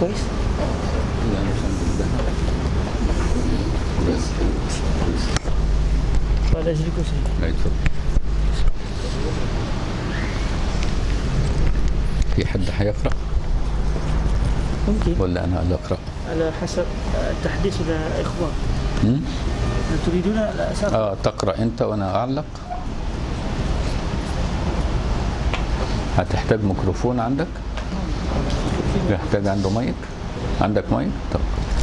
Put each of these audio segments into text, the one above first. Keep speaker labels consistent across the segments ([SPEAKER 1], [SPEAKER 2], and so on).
[SPEAKER 1] كويس
[SPEAKER 2] يعني الحمد لله بس كويس.
[SPEAKER 1] بعد اجلكم سيدي
[SPEAKER 2] لا يتفضل في حد هيقرأ
[SPEAKER 1] ممكن
[SPEAKER 2] ولا أنا اللي أقرأ؟
[SPEAKER 1] على حسب التحديث الإخوان
[SPEAKER 2] هم؟
[SPEAKER 1] هل تريدون الأساس
[SPEAKER 2] آه تقرأ أنت وأنا أعلق هتحتاج ميكروفون عندك؟ يحتاج عنده مايك؟ عندك مايك؟ طب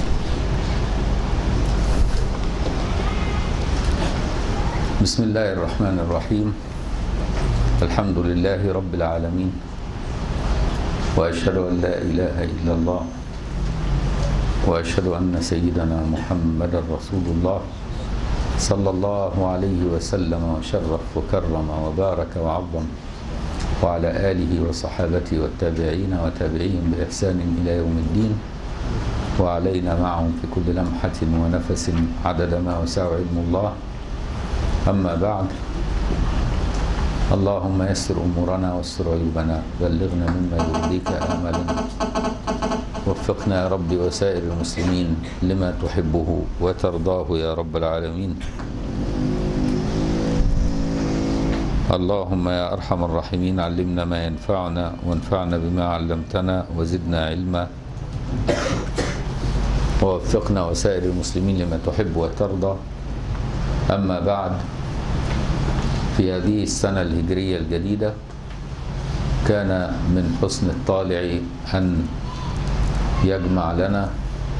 [SPEAKER 2] بسم الله الرحمن الرحيم الحمد لله رب العالمين وأشهد أن لا إله إلا الله وأشهد أن سيدنا محمدا رسول الله صلى الله عليه وسلم وشرف وكرم وبارك وعظم وعلى آله وصحابته والتابعين وتابعيهم بإحسان إلى يوم الدين وعلينا معهم في كل لمحة ونفس عدد ما وسع علم الله أما بعد اللهم يسر أمورنا واستر عيوبنا بلغنا مما يرضيك آمالنا وفقنا يا رب وسائر المسلمين لما تحبه وترضاه يا رب العالمين اللهم يا أرحم الراحمين علمنا ما ينفعنا وانفعنا بما علمتنا وزدنا علما ووفقنا وسائر المسلمين لما تحب وترضى أما بعد في هذه السنة الهجرية الجديدة كان من حسن الطالع أن يجمع لنا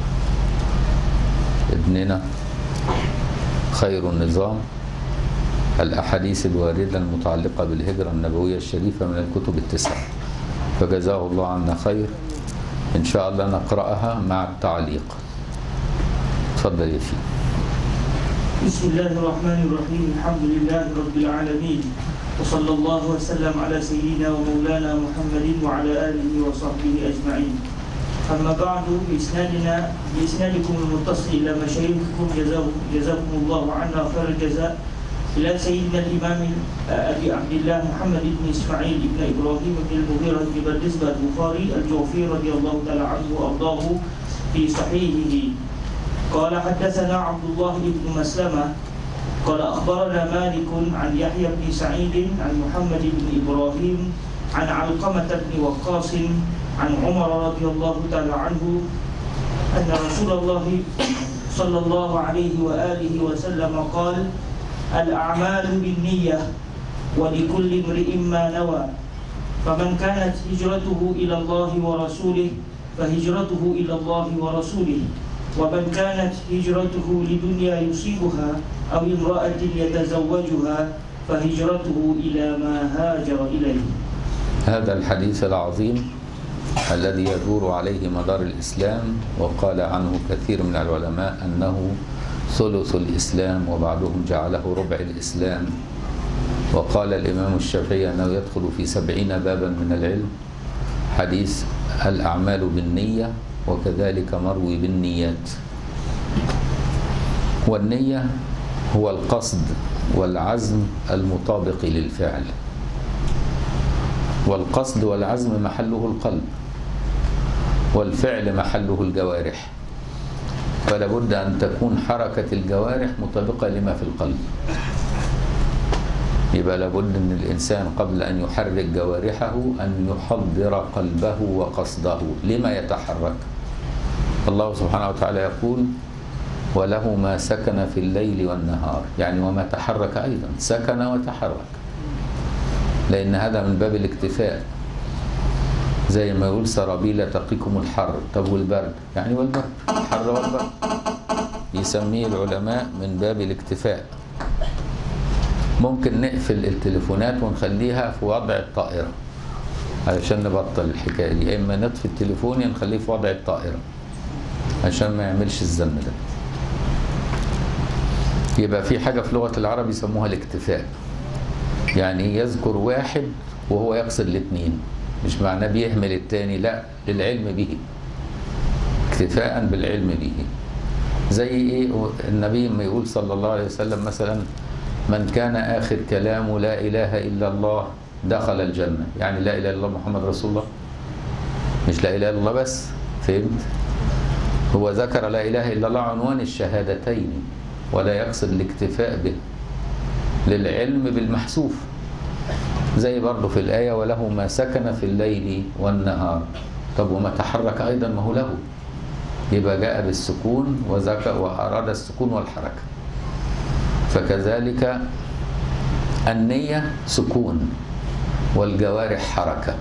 [SPEAKER 2] ابننا خير النظام الأحاديث الواردة المتعلقة بالهجرة النبوية الشريفة من الكتب التسعة فجزاه الله عنا خير إن شاء الله نقرأها مع التعليق تفضل يا سيدي
[SPEAKER 1] بسم الله الرحمن الرحيم الحمد لله رب العالمين وصلى الله وسلم على سيدنا ومولانا محمد وعلى آله وصحبه أجمعين أما بعد بإسنادنا بإسنادكم المتصل إلى مشايخكم جزاكم, جزاكم الله عنا خير الجزاء إلى سيدنا الإمام أبي عبد الله محمد بن إسماعيل بن إبراهيم بن المغيرة بن بردزبة البخاري الجوفي رضي الله تعالى عنه وأرضاه في صحيحه قال حدثنا عبد الله بن مسلمة قال أخبرنا مالك عن يحيى بن سعيد عن محمد بن إبراهيم عن علقمة بن وقاص عن عمر رضي الله تعالى عنه أن رسول الله صلى الله عليه وآله وسلم قال الأعمال بالنية ولكل امرئ ما نوى فمن كانت هجرته إلى الله ورسوله فهجرته إلى الله ورسوله ومن كانت هجرته لدنيا يصيبها أو امرأة يتزوجها فهجرته إلى ما هاجر إليه
[SPEAKER 2] هذا الحديث العظيم الذي يدور عليه مدار الإسلام وقال عنه كثير من العلماء أنه ثلث الإسلام وبعضهم جعله ربع الإسلام وقال الإمام الشافعي أنه يدخل في سبعين بابا من العلم حديث الأعمال بالنية وكذلك مروي بالنيات والنية هو القصد والعزم المطابق للفعل والقصد والعزم محله القلب والفعل محله الجوارح فلا بد أن تكون حركة الجوارح مطابقة لما في القلب يبقى لابد أن الإنسان قبل أن يحرك جوارحه أن يحضر قلبه وقصده لما يتحرك الله سبحانه وتعالى يقول وله ما سكن في الليل والنهار يعني وما تحرك أيضا سكن وتحرك لأن هذا من باب الاكتفاء زي ما يقول سرابيل تقيكم الحر طب والبرد يعني والبرد الحر والبرد يسميه العلماء من باب الاكتفاء ممكن نقفل التليفونات ونخليها في وضع الطائرة علشان نبطل الحكاية دي إما نطفي التليفون يا نخليه في وضع الطائرة عشان ما يعملش الزن ده يبقى في حاجة في لغة العرب يسموها الاكتفاء يعني يذكر واحد وهو يقصد الاثنين مش معناه بيهمل التاني لا للعلم به اكتفاء بالعلم به زي ايه النبي ما يقول صلى الله عليه وسلم مثلا من كان آخر كلامه لا إله إلا الله دخل الجنة يعني لا إله إلا الله محمد رسول الله مش لا إله إلا الله بس في فهمت هو ذكر لا إله إلا الله عنوان الشهادتين ولا يقصد الاكتفاء به للعلم بالمحسوف زي برضه في الآية وله ما سكن في الليل والنهار طب وما تحرك أيضا ما هو له يبقى جاء بالسكون وذكر وأراد السكون والحركة فكذلك النية سكون والجوارح حركة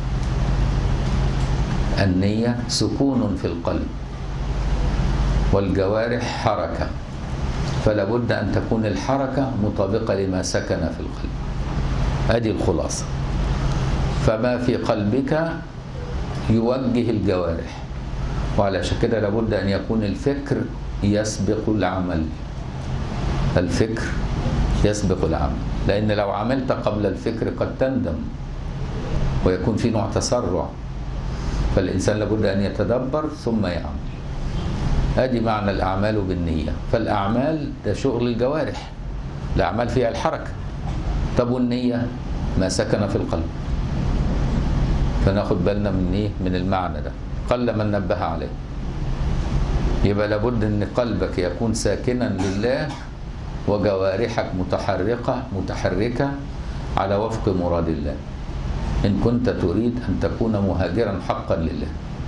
[SPEAKER 2] النية سكون في القلب والجوارح حركة فلا بد أن تكون الحركة مطابقة لما سكن في القلب هذه الخلاصة فما في قلبك يوجه الجوارح وعلى كده لابد أن يكون الفكر يسبق العمل الفكر يسبق العمل لأن لو عملت قبل الفكر قد تندم ويكون في نوع تسرع فالإنسان لابد أن يتدبر ثم يعمل ادي معنى الاعمال بالنيه فالاعمال ده شغل الجوارح الاعمال فيها الحركه طب والنيه ما سكن في القلب فناخد بالنا من ايه من المعنى ده قل من نبه عليه يبقى لابد ان قلبك يكون ساكنا لله وجوارحك متحركه متحركه على وفق مراد الله ان كنت تريد ان تكون مهاجرا حقا لله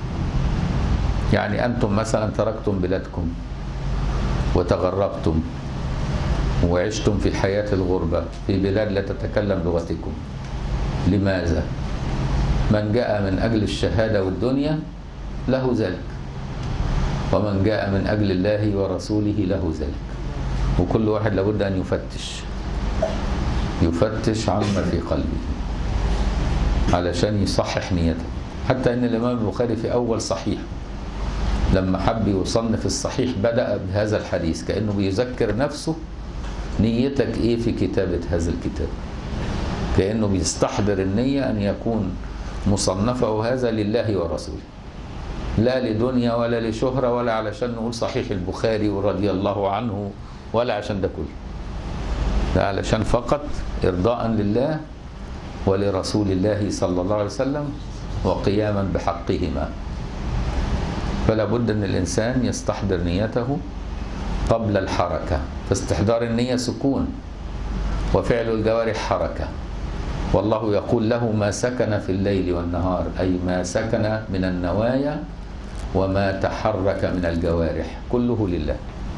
[SPEAKER 2] يعني أنتم مثلا تركتم بلادكم وتغربتم وعشتم في حياة الغربة في بلاد لا تتكلم لغتكم لماذا؟ من جاء من أجل الشهادة والدنيا له ذلك ومن جاء من أجل الله ورسوله له ذلك وكل واحد لابد أن يفتش يفتش عما في قلبه علشان يصحح نيته حتى أن الإمام البخاري في أول صحيح لما حب يصنف الصحيح بدأ بهذا الحديث كأنه بيذكر نفسه نيتك إيه في كتابة هذا الكتاب كأنه بيستحضر النية أن يكون مصنفه هذا لله ورسوله لا لدنيا ولا لشهرة ولا علشان نقول صحيح البخاري ورضي الله عنه ولا عشان ده كله لا علشان فقط إرضاء لله ولرسول الله صلى الله عليه وسلم وقياما بحقهما فلا بد ان الانسان يستحضر نيته قبل الحركه فاستحضار النيه سكون وفعل الجوارح حركه والله يقول له ما سكن في الليل والنهار اي ما سكن من النوايا وما تحرك من الجوارح كله لله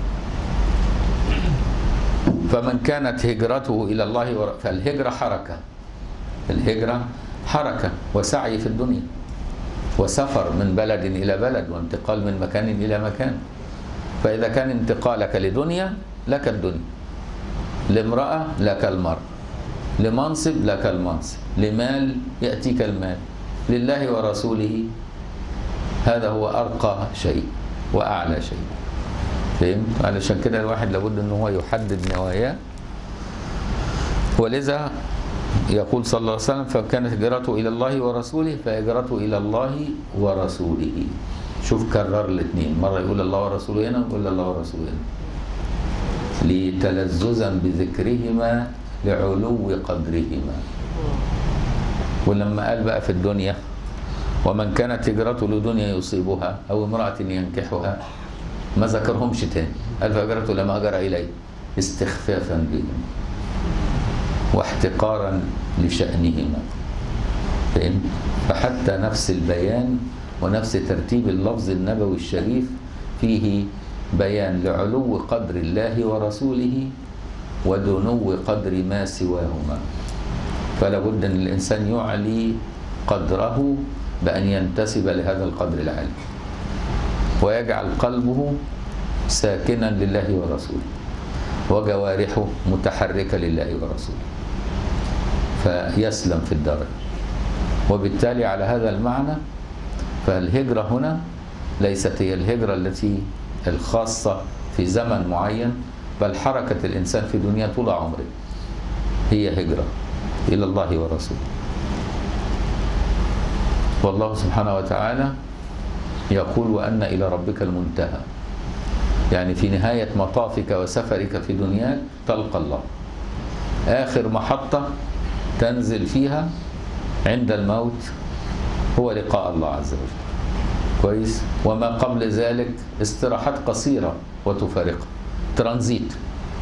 [SPEAKER 2] فمن كانت هجرته الى الله ور... فالهجره حركه الهجره حركه وسعي في الدنيا وسفر من بلد إلى بلد وانتقال من مكان إلى مكان فإذا كان انتقالك لدنيا لك الدنيا لامرأة لك المرء لمنصب لك المنصب لمال يأتيك المال لله ورسوله هذا هو أرقى شيء وأعلى شيء فهمت؟ علشان كده الواحد لابد أنه هو يحدد نواياه ولذا يقول صلى الله عليه وسلم فكانت هجرته إلى الله ورسوله فهجرته إلى الله ورسوله شوف كرر الاثنين مرة يقول الله ورسوله هنا ويقول الله ورسوله هنا لتلذذا بذكرهما لعلو قدرهما ولما قال بقى في الدنيا ومن كانت هجرته لدنيا يصيبها أو امرأة ينكحها ما ذكرهمش تاني قال فهجرته لما هجر إليه استخفافا بهم واحتقارا لشأنهما فهمت؟ فحتى نفس البيان ونفس ترتيب اللفظ النبوي الشريف فيه بيان لعلو قدر الله ورسوله ودنو قدر ما سواهما فلا بد ان الانسان يعلي قدره بان ينتسب لهذا القدر العالي ويجعل قلبه ساكنا لله ورسوله وجوارحه متحركه لله ورسوله فيسلم في الدرجة وبالتالي على هذا المعنى فالهجرة هنا ليست هي الهجرة التي الخاصة في زمن معين بل حركة الإنسان في دنيا طول عمره هي هجرة إلى الله ورسوله والله سبحانه وتعالى يقول وأن إلى ربك المنتهى يعني في نهاية مطافك وسفرك في دنياك تلقى الله آخر محطة تنزل فيها عند الموت هو لقاء الله عز وجل كويس وما قبل ذلك استراحات قصيرة وتفارقها ترانزيت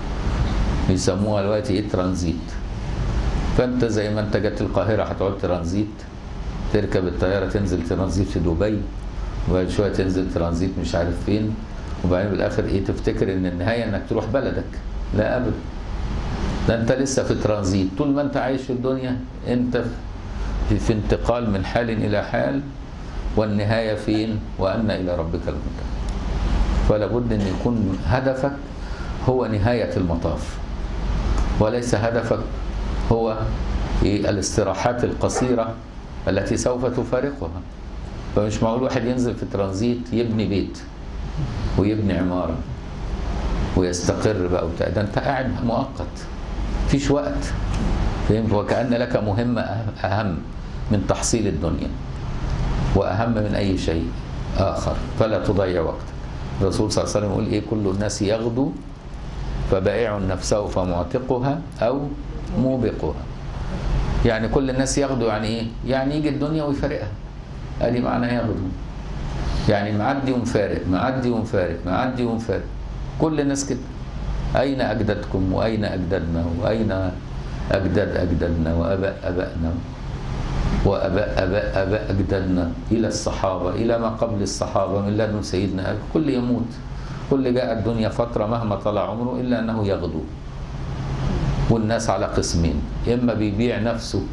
[SPEAKER 2] بيسموها دلوقتي ايه ترانزيت فانت زي ما انت جت القاهرة هتقعد ترانزيت تركب الطيارة تنزل ترانزيت في دبي وبعد شوية تنزل ترانزيت مش عارف فين وبعدين بالاخر ايه تفتكر ان النهاية انك تروح بلدك لا ابدا ده انت لسه في ترانزيت طول ما انت عايش في الدنيا انت في, في انتقال من حال الى حال والنهاية فين وأن إلى ربك المنتهى فلا بد أن يكون هدفك هو نهاية المطاف وليس هدفك هو الاستراحات القصيرة التي سوف تفارقها فمش معقول واحد ينزل في ترانزيت يبني بيت ويبني عمارة ويستقر بقى وبتاع ده انت قاعد مؤقت فيش وقت فهمت وكأن لك مهمة أهم من تحصيل الدنيا وأهم من أي شيء آخر فلا تضيع وقتك الرسول صلى الله عليه وسلم يقول إيه كل الناس يغدو فبائع نفسه فمعتقها أو موبقها يعني كل الناس يغدو يعني إيه يعني يجي الدنيا ويفارقها ادي معنى يغدو يعني معدي ومفارق معدي ومفارق معدي ومفارق كل الناس كده أين أجدادكم وأين أجدادنا وأين أجداد أجدادنا وأباء أبائنا وأباء أباء أباء أجدادنا إلى الصحابة إلى ما قبل الصحابة من لدن سيدنا أبي كل يموت كل جاء الدنيا فترة مهما طلع عمره إلا أنه يغدو والناس على قسمين إما بيبيع نفسه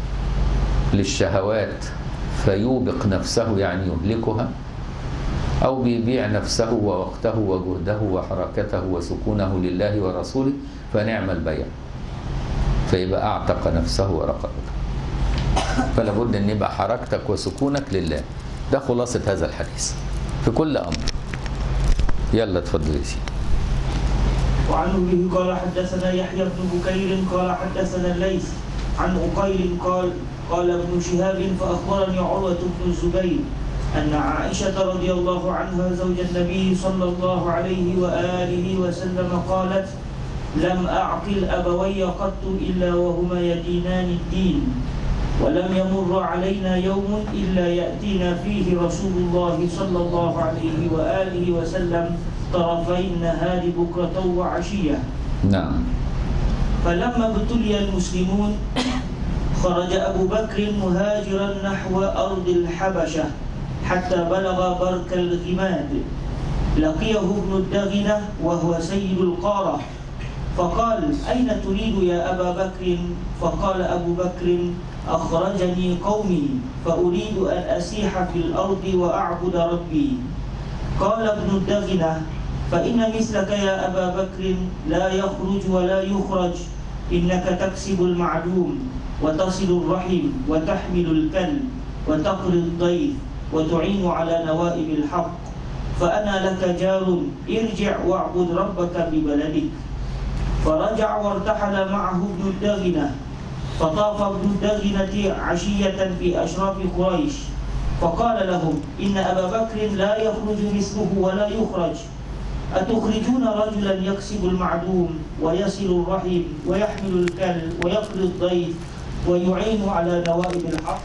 [SPEAKER 2] للشهوات فيوبق نفسه يعني يهلكها أو بيبيع نفسه ووقته وجهده وحركته وسكونه لله ورسوله فنعم البيع فيبقى أعتق نفسه ورقبته فلا بد أن يبقى حركتك وسكونك لله ده خلاصة هذا الحديث في كل أمر يلا اتفضل يا سيدي
[SPEAKER 1] وعن به قال حدثنا يحيى بن بكير قال حدثنا الليث عن أقيل قال قال ابن شهاب فأخبرني عروة بن الزبير أن عائشة رضي الله عنها زوج النبي صلى الله عليه وآله وسلم قالت لم أعقل أبوي قط إلا وهما يدينان الدين ولم يمر علينا يوم إلا يأتينا فيه رسول الله صلى الله عليه وآله وسلم طرفي النهار بكرة وعشية
[SPEAKER 2] نعم
[SPEAKER 1] فلما ابتلي المسلمون خرج أبو بكر مهاجرا نحو أرض الحبشة حتى بلغ برك الغماد لقيه ابن الدغنة وهو سيد القارة فقال أين تريد يا أبا بكر فقال أبو بكر أخرجني قومي فأريد أن أسيح في الأرض وأعبد ربي قال ابن الدغنة فإن مثلك يا أبا بكر لا يخرج ولا يخرج إنك تكسب المعدوم وتصل الرحم وتحمل الكلب وتقري الضيف وتعين على نوائب الحق فأنا لك جار ارجع واعبد ربك ببلدك فرجع وارتحل معه ابن الدغنة فطاف ابن الدغنة عشية في أشراف قريش فقال لهم إن أبا بكر لا يخرج مثله ولا يخرج أتخرجون رجلا يكسب المعدوم ويصل الرحم ويحمل الكلب ويقري الضيف ويعين على نوائب الحق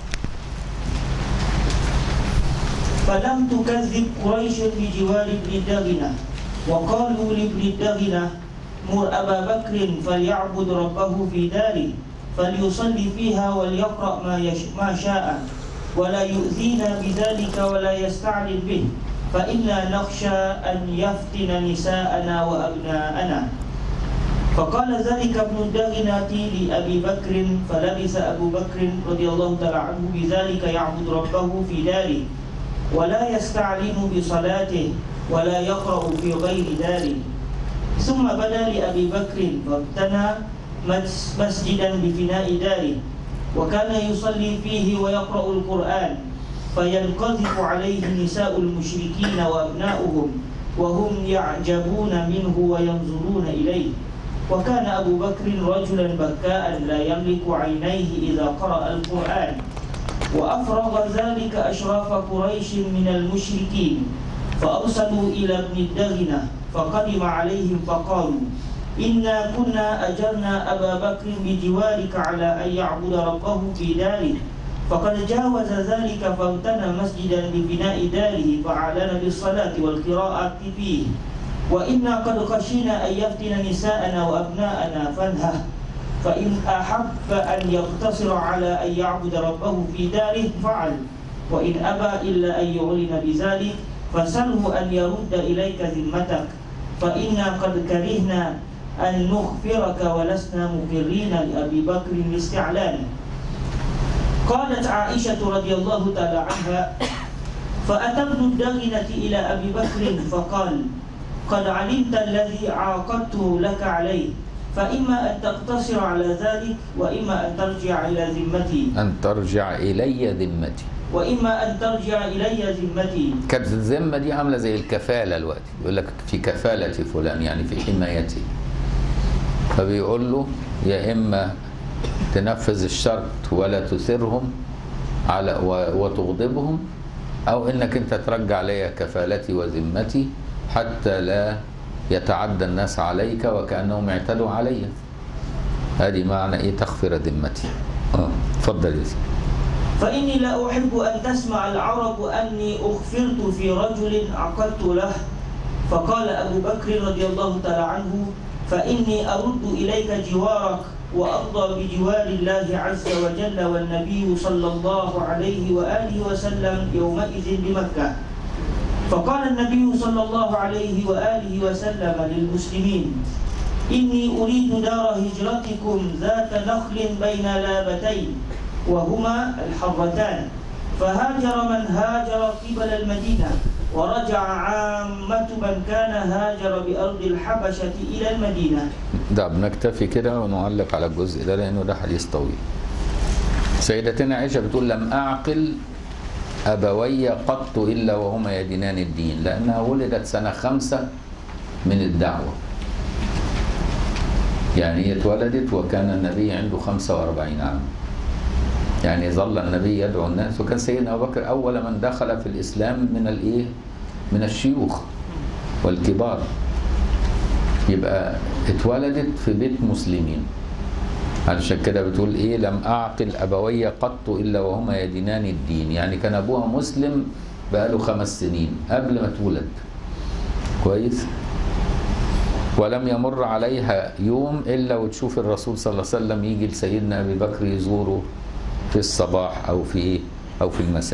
[SPEAKER 1] فلم تكذب قريش بجوار ابن الدغنة وقالوا لابن الدغنة مر أبا بكر فليعبد ربه في داره فليصلي فيها وليقرأ ما, يش... ما شاء ولا يؤذينا بذلك ولا يستعلن به فإنا نخشى أن يفتن نساءنا وأبناءنا فقال ذلك ابن الدغنة لأبي بكر فلبث أبو بكر رضي الله تعالى عنه بذلك يعبد ربه في داره ولا يستعلم بصلاته ولا يقرأ في غير داره ثم بدا لأبي بكر فابتنى مسجدا بفناء داره وكان يصلي فيه ويقرأ القرآن فينقذف عليه نساء المشركين وأبناؤهم وهم يعجبون منه وينظرون إليه وكان أبو بكر رجلا بكاء لا يملك عينيه إذا قرأ القرآن وأفرغ ذلك أشراف قريش من المشركين فأرسلوا إلى ابن الدغنة فقدم عليهم فقالوا إنا كنا أجرنا أبا بكر بجوارك على أن يعبد ربه في داره فقد جاوز ذلك فامتنى مسجدا ببناء داره فأعلن بالصلاة والقراءة فيه وإنا قد خشينا أن يفتن نساءنا وأبناءنا فانهه فإن أحب أن يقتصر على أن يعبد ربه في داره فعل وإن أبى إلا أن يعلن بذلك فسله أن يرد إليك ذمتك فإنا قد كرهنا أن نخفرك ولسنا مقرين لأبي بكر الاستعلان قالت عائشة رضي الله تعالى عنها فأتى ابن الدغنة إلى أبي بكر فقال قد علمت الذي عاقدته لك عليه فإما أن تقتصر على ذلك وإما أن ترجع إلى ذمتي
[SPEAKER 2] أن ترجع إلي ذمتي
[SPEAKER 1] وإما أن ترجع إلي ذمتي
[SPEAKER 2] كانت الذمة دي عاملة زي الكفالة الوقت يقول لك في كفالة فلان يعني في حمايته فبيقول له يا إما تنفذ الشرط ولا تثرهم على و- وتغضبهم أو إنك أنت ترجع لي كفالتي وذمتي حتى لا يتعدى الناس عليك وكأنهم اعتدوا علي هذه معنى إيه تغفر ذمتي آه، اتفضل يا سيدي
[SPEAKER 1] فإني لا أحب أن تسمع العرب أني أخفرت في رجل عقدت له فقال أبو بكر رضي الله تعالى عنه فإني أرد إليك جوارك وأرضى بجوار الله عز وجل والنبي صلى الله عليه وآله وسلم يومئذ بمكة فقال النبي صلى الله عليه وآله وسلم للمسلمين إني أريد دار هجرتكم ذات نخل بين لابتين وهما الحرتان فهاجر من هاجر قبل المدينة ورجع عامة من كان هاجر بأرض الحبشة إلى المدينة
[SPEAKER 2] ده بنكتفي كده ونعلق على الجزء ده لأنه ده حديث طويل سيدتنا عائشة بتقول لم أعقل أبوي قط إلا وهما يدينان الدين لأنها ولدت سنة خمسة من الدعوة يعني هي اتولدت وكان النبي عنده 45 عام يعني ظل النبي يدعو الناس وكان سيدنا أبو بكر أول من دخل في الإسلام من الإيه من الشيوخ والكبار يبقى اتولدت في بيت مسلمين علشان كده بتقول ايه لم اعقل ابوي قط الا وهما يدينان الدين يعني كان ابوها مسلم بقاله خمس سنين قبل ما تولد كويس ولم يمر عليها يوم الا وتشوف الرسول صلى الله عليه وسلم يجي لسيدنا ابي بكر يزوره في الصباح او في ايه او في المساء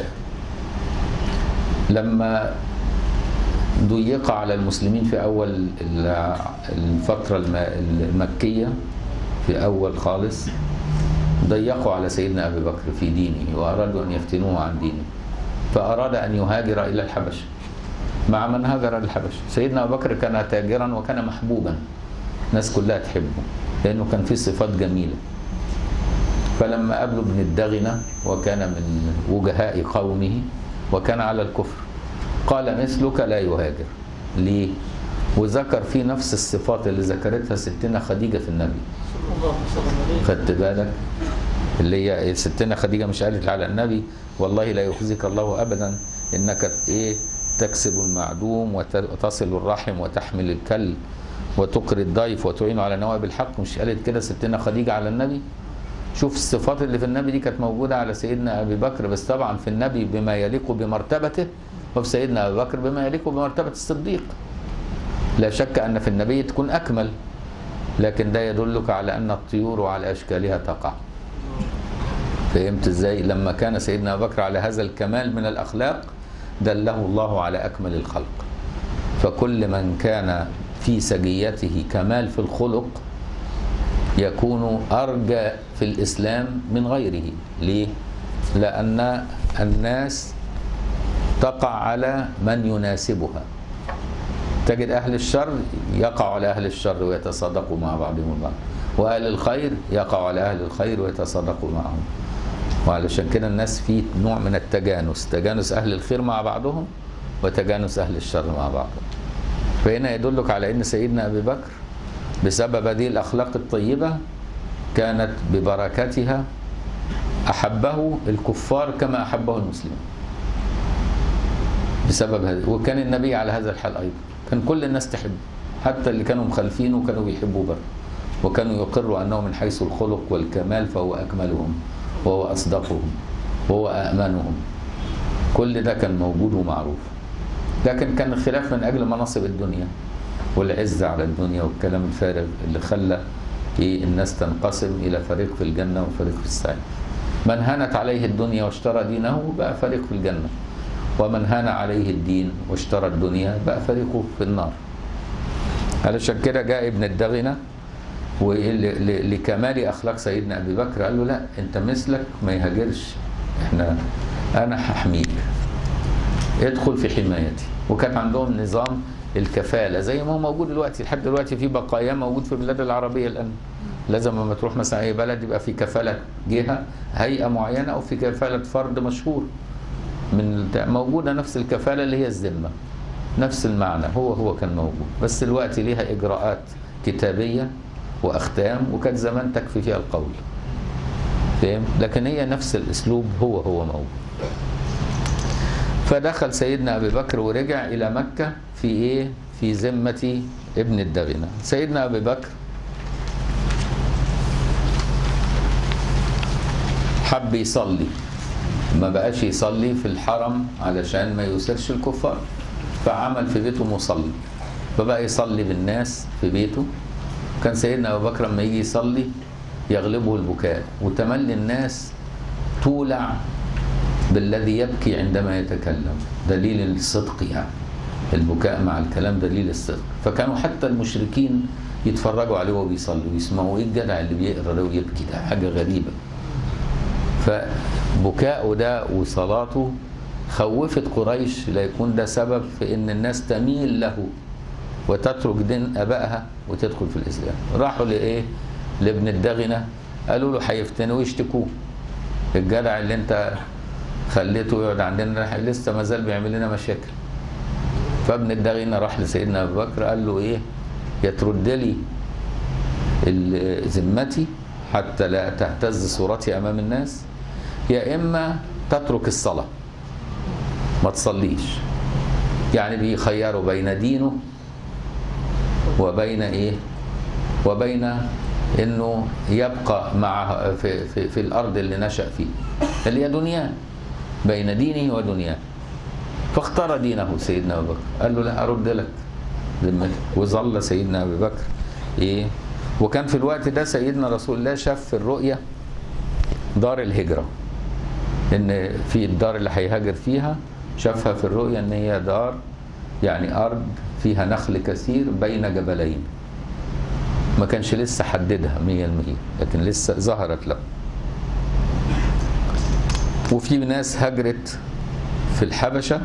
[SPEAKER 2] لما ضيق على المسلمين في اول الفتره المكيه في اول خالص ضيقوا على سيدنا ابي بكر في دينه وارادوا ان يفتنوه عن دينه فاراد ان يهاجر الى الحبشه مع من هاجر الحبشه سيدنا ابو بكر كان تاجرا وكان محبوبا الناس كلها تحبه لانه كان فيه صفات جميله فلما قابله ابن الدغنه وكان من وجهاء قومه وكان على الكفر قال مثلك لا يهاجر ليه وذكر في نفس الصفات اللي ذكرتها ستنا خديجه في النبي خدت بالك اللي هي ستنا خديجه مش قالت على النبي والله لا يخزيك الله ابدا انك ايه تكسب المعدوم وتصل الرحم وتحمل الكل وتقري الضيف وتعين على نوائب الحق مش قالت كده ستنا خديجه على النبي شوف الصفات اللي في النبي دي كانت موجوده على سيدنا ابي بكر بس طبعا في النبي بما يليق بمرتبته وفي سيدنا ابي بكر بما يليق بمرتبه الصديق لا شك ان في النبي تكون اكمل لكن ده يدلك على ان الطيور على اشكالها تقع فهمت ازاي لما كان سيدنا ابو بكر على هذا الكمال من الاخلاق دله الله على اكمل الخلق فكل من كان في سجيته كمال في الخلق يكون ارجى في الاسلام من غيره ليه لان الناس تقع على من يناسبها تجد أهل الشر يقع على أهل الشر ويتصادقوا مع بعضهم البعض وأهل الخير يقع على أهل الخير ويتصادقوا معهم وعلشان كده الناس في نوع من التجانس تجانس أهل الخير مع بعضهم وتجانس أهل الشر مع بعضهم فهنا يدلك على أن سيدنا أبي بكر بسبب هذه الأخلاق الطيبة كانت ببركتها أحبه الكفار كما أحبه المسلمين بسبب هذا وكان النبي على هذا الحال أيضا كان كل الناس تحبه حتى اللي كانوا مخالفينه كانوا بيحبوه برضه وكانوا يقروا انه من حيث الخلق والكمال فهو اكملهم وهو اصدقهم وهو أأمنهم كل ده كان موجود ومعروف لكن كان الخلاف من أجل مناصب الدنيا والعزة على الدنيا والكلام الفارغ اللي خلى إيه الناس تنقسم إلى فريق في الجنة وفريق في السعير من هانت عليه الدنيا واشترى دينه بقى فريق في الجنة ومن هان عليه الدين واشترى الدنيا بقى فريقه في النار علشان كده جاء ابن الدغنة ولكمال اخلاق سيدنا ابي بكر قال له لا انت مثلك ما يهاجرش احنا انا هحميك ادخل في حمايتي وكان عندهم نظام الكفاله زي ما هو موجود دلوقتي لحد دلوقتي في بقايا موجود في البلاد العربيه الان لازم لما تروح مثلا اي بلد يبقى في كفاله جهه هيئه معينه او في كفاله فرد مشهور من موجوده نفس الكفاله اللي هي الذمه نفس المعنى هو هو كان موجود بس دلوقتي ليها اجراءات كتابيه واختام وكانت زمان تكفي فيها القول فاهم لكن هي نفس الاسلوب هو هو موجود فدخل سيدنا ابي بكر ورجع الى مكه في ايه في ذمه ابن الدغنه سيدنا ابي بكر حب يصلي ما بقاش يصلي في الحرم علشان ما يسرش الكفار فعمل في بيته مصلي فبقى يصلي بالناس في بيته كان سيدنا ابو بكر لما يجي يصلي يغلبه البكاء وتملي الناس تولع بالذي يبكي عندما يتكلم دليل الصدق يعني البكاء مع الكلام دليل الصدق فكانوا حتى المشركين يتفرجوا عليه وهو بيصلي ويسمعوا ايه الجدع اللي بيقرا ده ويبكي ده حاجه غريبه فبكاؤه ده وصلاته خوفت قريش ليكون ده سبب في ان الناس تميل له وتترك دين ابائها وتدخل في الاسلام راحوا لايه لابن الدغنه قالوا له هيفتنوا ويشتكوه الجدع اللي انت خليته يقعد عندنا لسه ما زال بيعمل لنا مشاكل فابن الدغنه راح لسيدنا ابو بكر قال له ايه يا ترد لي ذمتي حتى لا تهتز صورتي امام الناس يا اما تترك الصلاه ما تصليش يعني بيخيروا بين دينه وبين ايه وبين انه يبقى مع في, في, في الارض اللي نشا فيه اللي هي دنياه بين دينه ودنياه فاختار دينه سيدنا ابو بكر قال له لا ارد لك ذمتك وظل سيدنا ابو بكر ايه وكان في الوقت ده سيدنا رسول الله شاف في الرؤيا دار الهجره ان في الدار اللي هيهاجر فيها شافها في الرؤيا ان هي دار يعني ارض فيها نخل كثير بين جبلين ما كانش لسه حددها 100% لكن لسه ظهرت له وفي ناس هجرت في الحبشه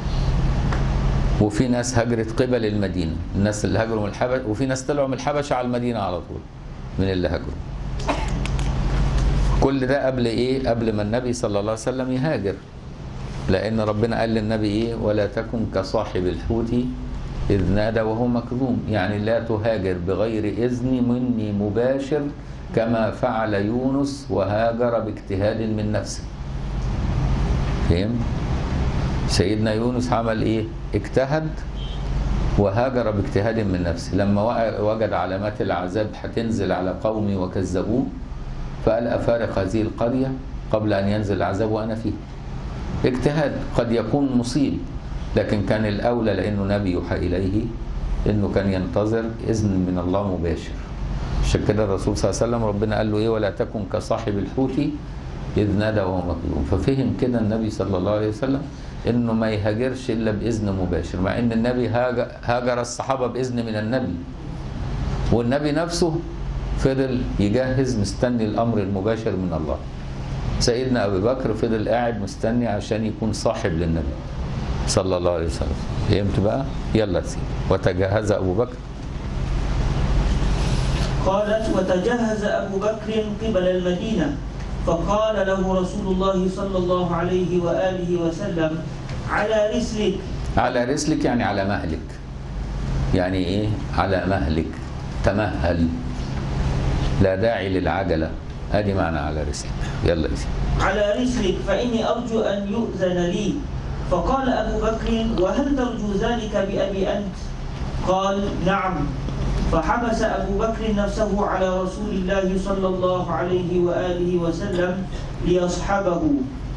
[SPEAKER 2] وفي ناس هجرت قبل المدينه الناس اللي هاجروا من الحبشه وفي ناس طلعوا من الحبشه على المدينه على طول من اللي هاجروا كل ده قبل ايه قبل ما النبي صلى الله عليه وسلم يهاجر لان ربنا قال للنبي ايه ولا تكن كصاحب الحوت اذ نادى وهو مكظوم يعني لا تهاجر بغير اذن مني مباشر كما فعل يونس وهاجر باجتهاد من نفسه فهم سيدنا يونس عمل ايه اجتهد وهاجر باجتهاد من نفسه لما وجد علامات العذاب هتنزل على قومي وكذبوه فقال أفارق هذه القرية قبل أن ينزل العذاب وأنا فيه اجتهاد قد يكون مصيب لكن كان الأولى لأنه نبي يوحى إليه أنه كان ينتظر إذن من الله مباشر عشان كده الرسول صلى الله عليه وسلم ربنا قال له إيه ولا تكن كصاحب الحوت إذ نادى وهو مكذوب ففهم كده النبي صلى الله عليه وسلم انه ما يهاجرش الا باذن مباشر مع ان النبي هاجر الصحابه باذن من النبي والنبي نفسه فضل يجهز مستني الامر المباشر من الله سيدنا ابي بكر فضل قاعد مستني عشان يكون صاحب للنبي صلى الله عليه وسلم فهمت بقى يلا سيدي وتجهز ابو بكر
[SPEAKER 1] قالت وتجهز أبو بكر قبل المدينة فقال له رسول الله صلى الله عليه وآله وسلم على رسلك
[SPEAKER 2] على رسلك يعني على مهلك يعني ايه على مهلك تمهل لا داعي للعجلة ادي معنى على رسلك يلا يا سيدي
[SPEAKER 1] على رسلك فإني أرجو أن يؤذن لي فقال أبو بكر وهل ترجو ذلك بأبي أنت قال نعم فحبس أبو بكر نفسه على رسول الله صلى الله عليه وآله وسلم ليصحبه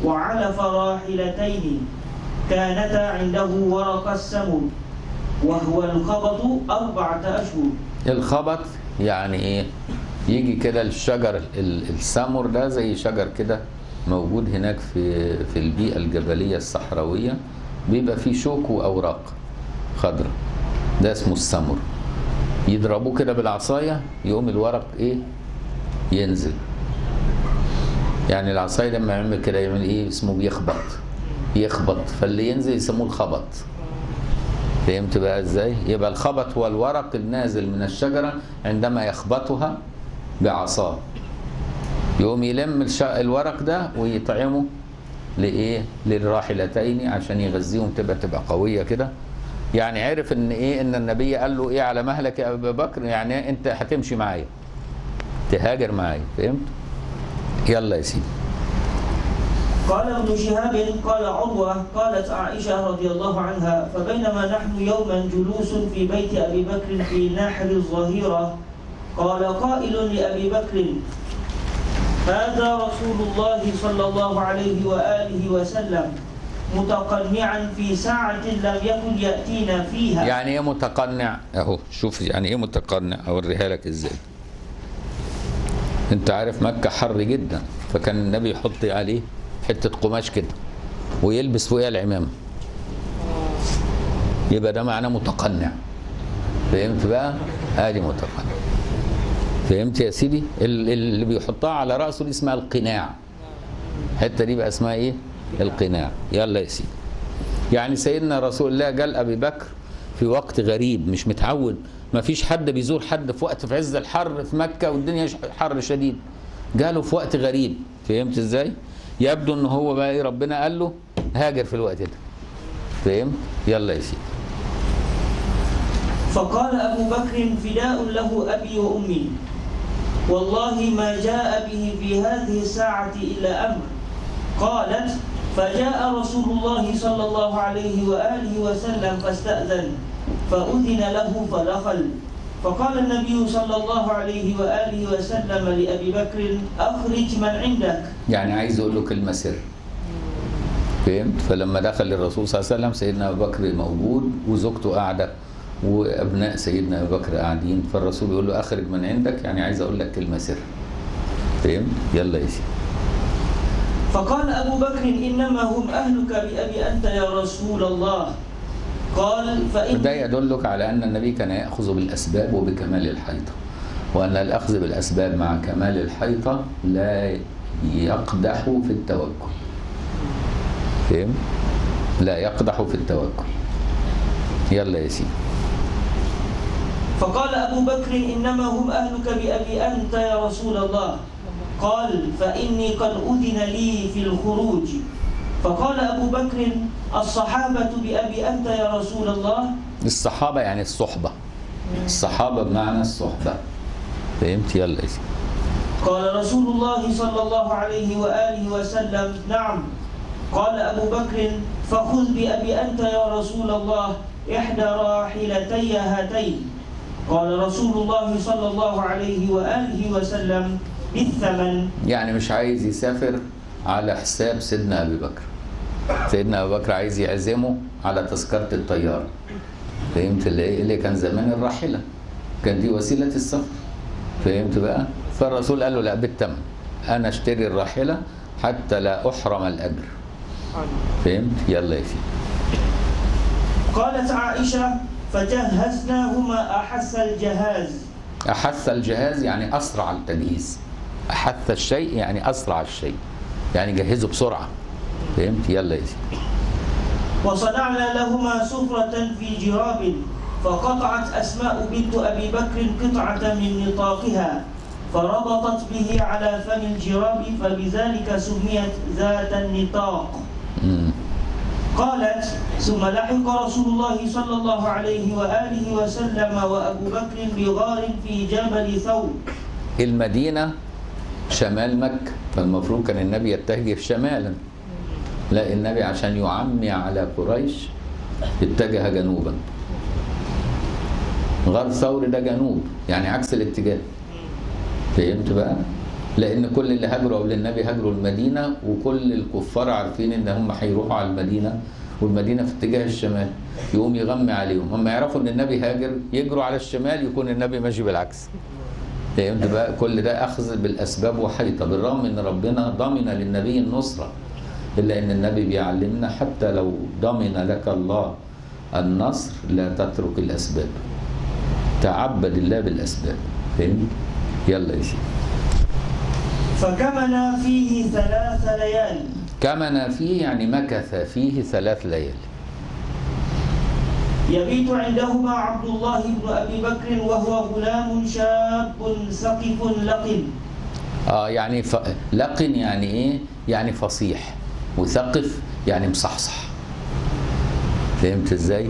[SPEAKER 1] وعلف راحلتين كانتا عنده ورق السمر وهو الخبط أربعة أشهر
[SPEAKER 2] الخبط يعني ايه يجي كده الشجر ال- السمر ده زي شجر كده موجود هناك في في البيئة الجبلية الصحراوية بيبقى فيه شوك وأوراق خضراء ده اسمه السمر يضربوه كده بالعصاية يقوم الورق ايه ينزل يعني العصاية لما يعمل كده يعمل ايه اسمه بيخبط يخبط فاللي ينزل يسموه الخبط فهمت بقى ازاي يبقى الخبط هو الورق النازل من الشجرة عندما يخبطها بعصاه يقوم يلم الش- الورق ده ويطعمه لايه للراحلتين عشان يغذيهم تبقى تبقى قويه كده يعني عرف ان ايه ان النبي قال له ايه على مهلك يا ابا بكر يعني انت هتمشي معايا تهاجر معايا فهمت يلا يا سيدي
[SPEAKER 1] قال ابن شهاب قال عروة قالت عائشة رضي الله عنها فبينما نحن يوما جلوس في بيت أبي بكر في ناحر الظهيرة قال قائل لأبي بكر هذا رسول الله صلى الله عليه وآله وسلم متقنعا في ساعة لم يكن يأتينا فيها
[SPEAKER 2] يعني ايه متقنع اهو شوف يعني ايه متقنع اوريها لك ازاي انت عارف مكة حر جدا فكان النبي يحط عليه حتة قماش كده ويلبس فوقها العمامة يبقى ده معناه متقنع فهمت بقى ادي متقنع فهمت يا سيدي ال- اللي بيحطها على راسه دي اسمها القناع الحته دي بقى اسمها ايه القناع يلا يا سيدي يعني سيدنا رسول الله قال ابي بكر في وقت غريب مش متعود ما فيش حد بيزور حد في وقت في عز الحر في مكه والدنيا ش- حر شديد قالوا في وقت غريب فهمت ازاي يبدو ان هو بقى ايه ربنا قال له هاجر في الوقت ده فهمت يلا يا سيدي
[SPEAKER 1] فقال أبو بكر فداء له أبي وأمي والله ما جاء به في هذه الساعة إلا أمر قالت فجاء رسول الله صلى الله عليه وآله وسلم فاستأذن فأذن له فدخل فقال النبي صلى الله عليه وآله وسلم لأبي بكر أخرج من عندك
[SPEAKER 2] يعني عايز اقول له كلمه سر فهمت فلما دخل الرسول صلى الله عليه وسلم سيدنا ابو بكر موجود وزوجته قاعده وابناء سيدنا ابو بكر قاعدين فالرسول يقول له اخرج من عندك يعني عايز اقول لك كلمه سر فهمت يلا يا سيدي
[SPEAKER 1] فقال أبو بكر إنما هم أهلك بأبي أنت يا رسول الله قال فإن
[SPEAKER 2] وده يدلك على ان النبي كان ياخذ بالاسباب وبكمال الحيطه وان الاخذ بالاسباب مع كمال الحيطه لا يقدح في التوكل فهم لا يقدح في التوكل يلا يا سيدي
[SPEAKER 1] فقال أبو بكر إنما هم أهلك بأبي أنت يا رسول الله قال فإني قد أذن لي في الخروج فقال أبو بكر الصحابة بأبي أنت يا رسول الله
[SPEAKER 2] الصحابة يعني الصحبة الصحابة بمعنى الصحبة فهمت يلا يا سيدي
[SPEAKER 1] قال رسول الله صلى الله عليه وآله وسلم نعم قال أبو بكر فخذ بأبي أنت يا رسول الله إحدى راحلتي هاتين قال رسول الله صلى الله عليه وآله وسلم بالثمن
[SPEAKER 2] يعني مش عايز يسافر على حساب سيدنا أبي بكر سيدنا أبو بكر عايز يعزمه على تذكرة الطيارة فهمت اللي إيه؟ اللي كان زمان الراحلة كان دي وسيلة السفر فهمت بقى فالرسول قال له لا بالثمن أنا اشتري الراحلة حتى لا أحرم الأجر فهمت يلا يا سيدي
[SPEAKER 1] قالت عائشة فجهزناهما أحس الجهاز
[SPEAKER 2] أحث الجهاز يعني أسرع التجهيز أحث الشيء يعني أسرع الشيء يعني جهزه بسرعة فهمت يلا يا سيدي
[SPEAKER 1] وصنعنا لهما سفرة في جراب فقطعت أسماء بنت أبي بكر قطعة من نطاقها فربطت به على فم الجراب فبذلك سميت ذات النطاق
[SPEAKER 2] مم.
[SPEAKER 1] قالت ثم لحق رسول الله صلى الله عليه وآله وسلم وأبو بكر بغار في جبل ثور
[SPEAKER 2] المدينة شمال مكة فالمفروض كان النبي يتجه شمالا لا النبي عشان يعمي على قريش اتجه جنوبا غار ثور ده جنوب يعني عكس الاتجاه فهمت بقى لان كل اللي هاجروا قبل النبي هاجروا المدينه وكل الكفار عارفين ان هم هيروحوا على المدينه والمدينه في اتجاه الشمال يقوم يغمي عليهم هم يعرفوا ان النبي هاجر يجروا على الشمال يكون النبي ماشي بالعكس فهمت بقى كل ده اخذ بالاسباب وحيطه بالرغم ان ربنا ضمن للنبي النصره الا ان النبي بيعلمنا حتى لو ضمن لك الله النصر لا تترك الاسباب تعبد الله بالاسباب فهمت يلا يا سيدي
[SPEAKER 1] فكمن فيه ثلاث ليال
[SPEAKER 2] كمن فيه يعني مكث فيه ثلاث ليالي
[SPEAKER 1] يبيت عندهما عبد الله بن أبي بكر وهو غلام شاب سقف لقن
[SPEAKER 2] اه يعني ف... لقن يعني ايه يعني فصيح وثقف يعني مصحصح فهمت ازاي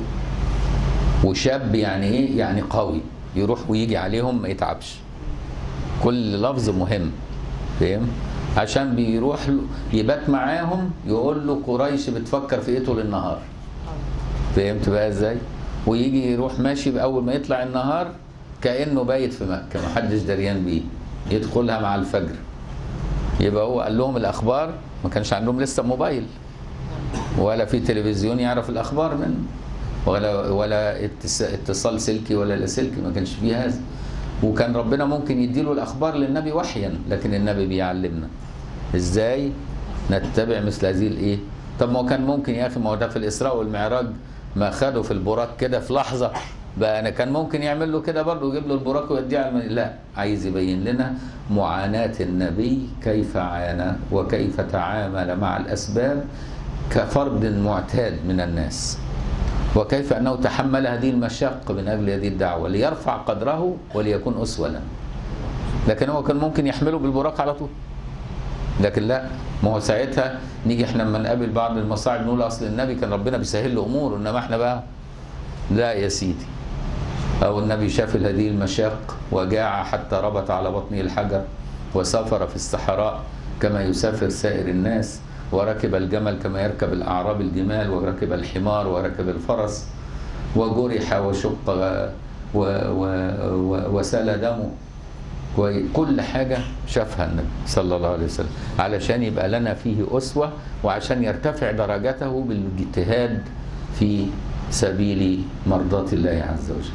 [SPEAKER 2] وشاب يعني ايه يعني قوي يروح ويجي عليهم ما يتعبش كل لفظ مهم فاهم عشان بيروح له يبات معاهم يقول له قريش بتفكر في ايه طول النهار فهمت بقى ازاي ويجي يروح ماشي باول ما يطلع النهار كانه بايت في مكه ما حدش دريان بيه يدخلها مع الفجر يبقى هو قال لهم الاخبار ما كانش عندهم لسه موبايل ولا في تلفزيون يعرف الاخبار منه ولا ولا اتص- اتصال سلكي ولا لاسلكي ما كانش فيه هذا وكان ربنا ممكن يديله الاخبار للنبي وحيا لكن النبي بيعلمنا ازاي نتبع مثل هذه الايه طب ما هو كان ممكن يا اخي ما هو ده في الاسراء والمعراج ما خده في البراق كده في لحظه بقى انا كان ممكن يعمل له كده برضه يجيب له البراق ويوديه على الم- لا عايز يبين لنا معاناه النبي كيف عانى وكيف تعامل مع الاسباب كفرد معتاد من الناس وكيف انه تحمل هذه المشاق من اجل هذه الدعوه ليرفع قدره وليكون اسوه لنا لكن هو كان ممكن يحمله بالبراق على طول لكن لا ما هو ساعتها نيجي احنا لما نقابل بعض المصاعب نقول اصل النبي كان ربنا بيسهل له اموره انما احنا بقى لا يا سيدي او النبي شاف هذه المشاق وجاع حتى ربط على بطنه الحجر وسافر في الصحراء كما يسافر سائر الناس وركب الجمل كما يركب الاعراب الجمال وركب الحمار وركب الفرس وجرح وشق و و و و وسال دمه وكل حاجة شافها النبي صلى الله عليه وسلم علشان يبقى لنا فيه أسوة وعشان يرتفع درجته بالاجتهاد في سبيل مرضاة الله عز وجل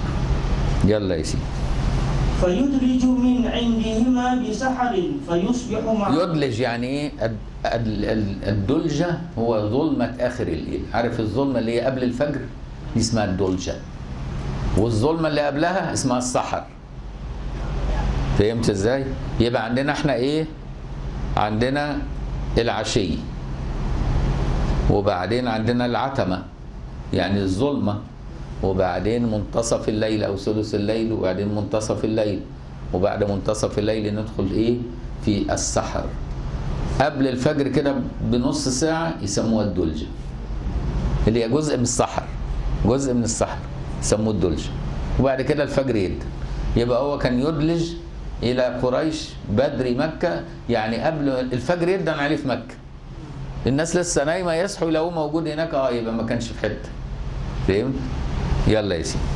[SPEAKER 2] يلا يا سيدي
[SPEAKER 1] فيدرج من عندهما بسحر فيصبح مع
[SPEAKER 2] يدلج يعني ايه الد- ال- ال- الدلجة هو ظلمة آخر الليل عارف الظلمة اللي هي قبل الفجر دي اسمها الدلجة والظلمة اللي قبلها اسمها السحر فهمت ازاي يبقى عندنا احنا ايه عندنا العشي وبعدين عندنا العتمة يعني الظلمة وبعدين منتصف الليل او ثلث الليل وبعدين منتصف الليل وبعد منتصف الليل ندخل ايه في السحر قبل الفجر كده بنص ساعة يسموها الدلجة اللي هي جزء من السحر جزء من السحر يسموه الدلجة وبعد كده الفجر يبدأ يبقى هو كان يدلج إلى قريش بدر مكة يعني قبل الفجر يبدأ عليه في مكة الناس لسه نايمة يصحوا يلاقوه موجود هناك اه يبقى ما كانش في حتة فهمت؟ يلا يا سيدي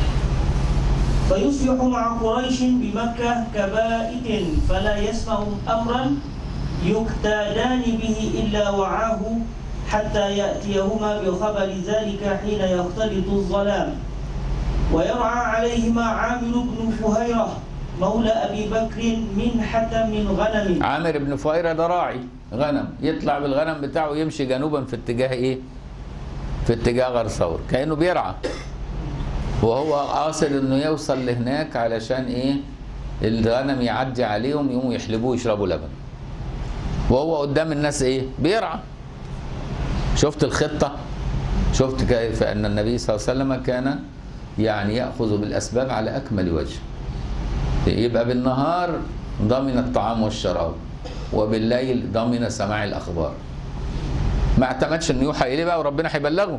[SPEAKER 1] فيصبح مع قريش بمكة كبائت فلا يسمع أمرا يقتادان به إلا وعاه حتى يأتيهما بخبر ذلك حين يختلط الظلام ويرعى عليهما عامر بن فهيرة مولى أبي بكر منحة من غنم
[SPEAKER 2] عامر بن فهيرة ده راعي غنم يطلع بالغنم بتاعه يمشي جنوبا في اتجاه ايه في اتجاه غار ثور كأنه بيرعى وهو قاصد انه يوصل لهناك علشان ايه الغنم يعدي عليهم يقوموا يحلبوه ويشربوا لبن وهو قدام الناس ايه بيرعى شفت الخطة شفت كيف ان النبي صلى الله عليه وسلم كان يعني يأخذ بالأسباب على أكمل وجه يبقى بالنهار ضمن الطعام والشراب وبالليل ضمن سماع الأخبار ما اعتمدش انه يوحى اليه بقى وربنا هيبلغه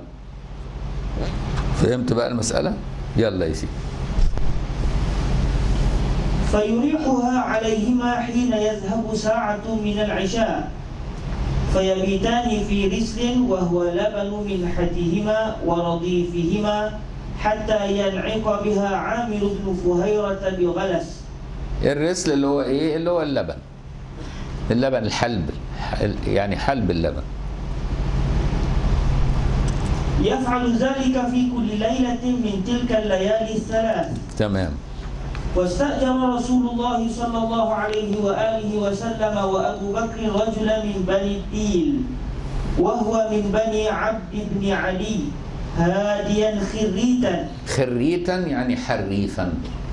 [SPEAKER 2] فهمت بقى المسألة يلا يا سيدي
[SPEAKER 1] فيريحها عليهما حين يذهب ساعة من العشاء فيبيتان في رسل وهو لبن منحتهما ورضيفهما حتى ينعق بها عامر بن فهيرة بغلس
[SPEAKER 2] الرسل اللي هو ايه اللي هو اللبن اللبن الحلب يعني حلب اللبن
[SPEAKER 1] يفعل ذلك في كل ليلة من تلك الليالي الثلاث
[SPEAKER 2] تمام
[SPEAKER 1] واستأجر رسول الله صلى الله عليه وآله وسلم وأبو بكر رجلا من بني الديل وهو من بني عبد بن علي هاديا خريتا
[SPEAKER 2] خريتا يعني حريفا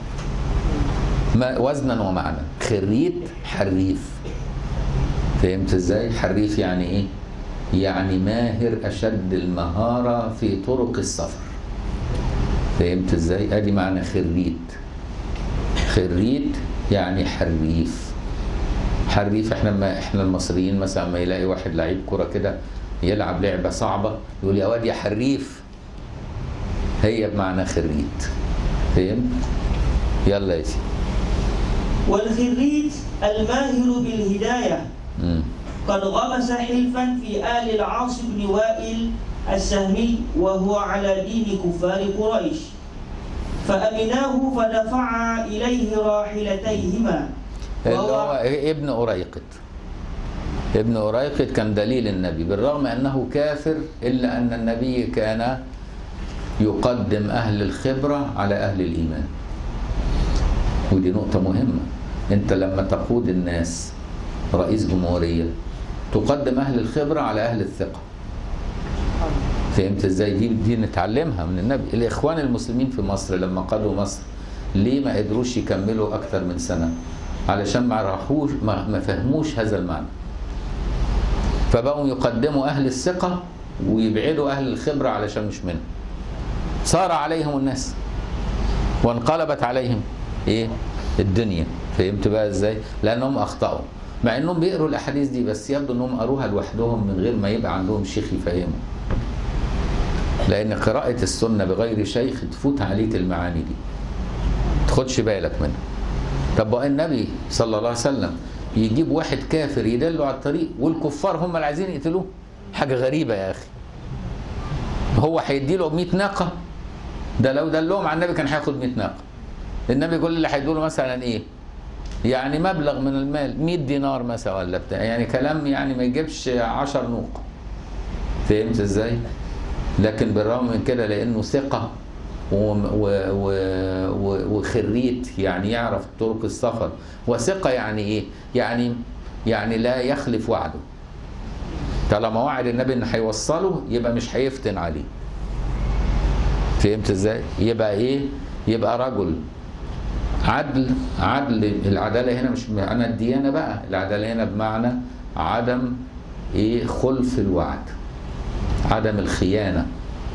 [SPEAKER 2] ما وزنا ومعنى خريت حريف فهمت ازاي حريف يعني ايه يعني ماهر اشد المهاره في طرق السفر فهمت ازاي ادي معنى خريت خريت يعني حريف حريف احنا ما احنا المصريين مثلا ما يلاقي واحد لعيب كرة كده يلعب لعبة صعبة يقول يا واد يا حريف هي بمعنى خريت فهمت يلا يا سيدي
[SPEAKER 1] والخريت الماهر بالهداية
[SPEAKER 2] مم.
[SPEAKER 1] قد غمس حلفا في آل العاص بن وائل السهمي وهو على دين كفار قريش فأمناه فدفعا إليه راحلتيهما
[SPEAKER 2] اللي هو
[SPEAKER 1] وهو
[SPEAKER 2] ابن أريقط ابن أريقط كان دليل النبي بالرغم أنه كافر إلا أن النبي كان يقدم أهل الخبرة على أهل الإيمان ودي نقطة مهمة أنت لما تقود الناس رئيس جمهورية تقدم أهل الخبرة على أهل الثقة فهمت ازاي دي دي نتعلمها من النبي الاخوان المسلمين في مصر لما قادوا مصر ليه ما قدروش يكملوا اكتر من سنه علشان ما راحوش ما, ما فهموش هذا المعنى فبقوا يقدموا اهل الثقه ويبعدوا اهل الخبره علشان مش منهم صار عليهم الناس وانقلبت عليهم ايه الدنيا فهمت بقى ازاي لانهم اخطاوا مع انهم بيقروا الاحاديث دي بس يبدو انهم قروها لوحدهم من غير ما يبقى عندهم شيخ يفهمهم لان قراءه السنه بغير شيخ تفوت عليك المعاني دي تاخدش بالك منها طب بقى النبي صلى الله عليه وسلم يجيب واحد كافر يدله على الطريق والكفار هم اللي عايزين يقتلوه حاجه غريبه يا اخي هو هيدي له 100 ناقه ده لو دلهم على النبي كان هياخد 100 ناقه النبي كل اللي هيدوا له مثلا ايه يعني مبلغ من المال 100 دينار مثلا ولا بتاع يعني كلام يعني ما يجيبش 10 نوق فهمت ازاي لكن بالرغم من كده لانه ثقه و و و و وخريت يعني يعرف طرق السفر وثقه يعني ايه يعني يعني لا يخلف وعده طالما وعد النبي ان هيوصله يبقى مش هيفتن عليه فهمت ازاي يبقى ايه يبقى رجل عدل عدل العداله هنا مش معنى الديانه بقى العداله هنا بمعنى عدم ايه خلف الوعد عدم الخيانه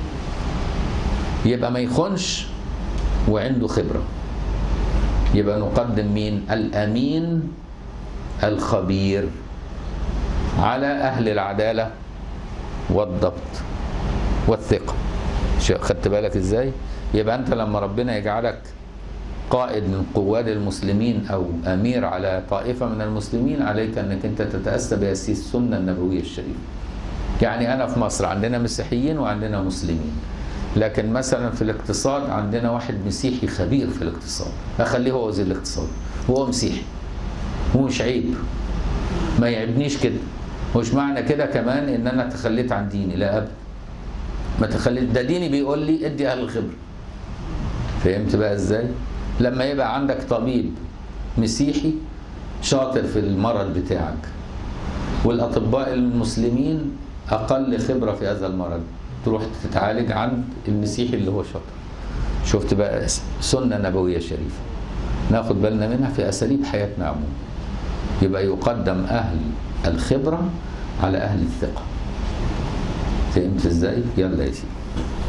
[SPEAKER 2] يبقى ما يخونش وعنده خبره يبقى نقدم مين الامين الخبير على اهل العداله والضبط والثقه شو- خدت بالك ازاي يبقى انت لما ربنا يجعلك قائد من قواد المسلمين او امير على طائفه من المسلمين عليك انك انت تتاسى بهذه السنه النبويه الشريفه يعني انا في مصر عندنا مسيحيين وعندنا مسلمين لكن مثلا في الاقتصاد عندنا واحد مسيحي خبير في الاقتصاد اخليه هو وزير الاقتصاد هو مسيحي هو مش عيب ما يعيبنيش كده مش معنى كده كمان ان انا تخليت عن ديني لا ابدا ما تخليت ده ديني بيقول لي ادي اهل الخبره فهمت بقى ازاي لما يبقى عندك طبيب مسيحي شاطر في المرض بتاعك والاطباء المسلمين اقل خبره في هذا المرض تروح تتعالج عند المسيحي اللي هو شاطر شفت بقى سنه نبويه شريفه ناخد بالنا منها في اساليب حياتنا عموما يبقى يقدم اهل الخبره على اهل الثقه فهمت ازاي يلا يا سيدي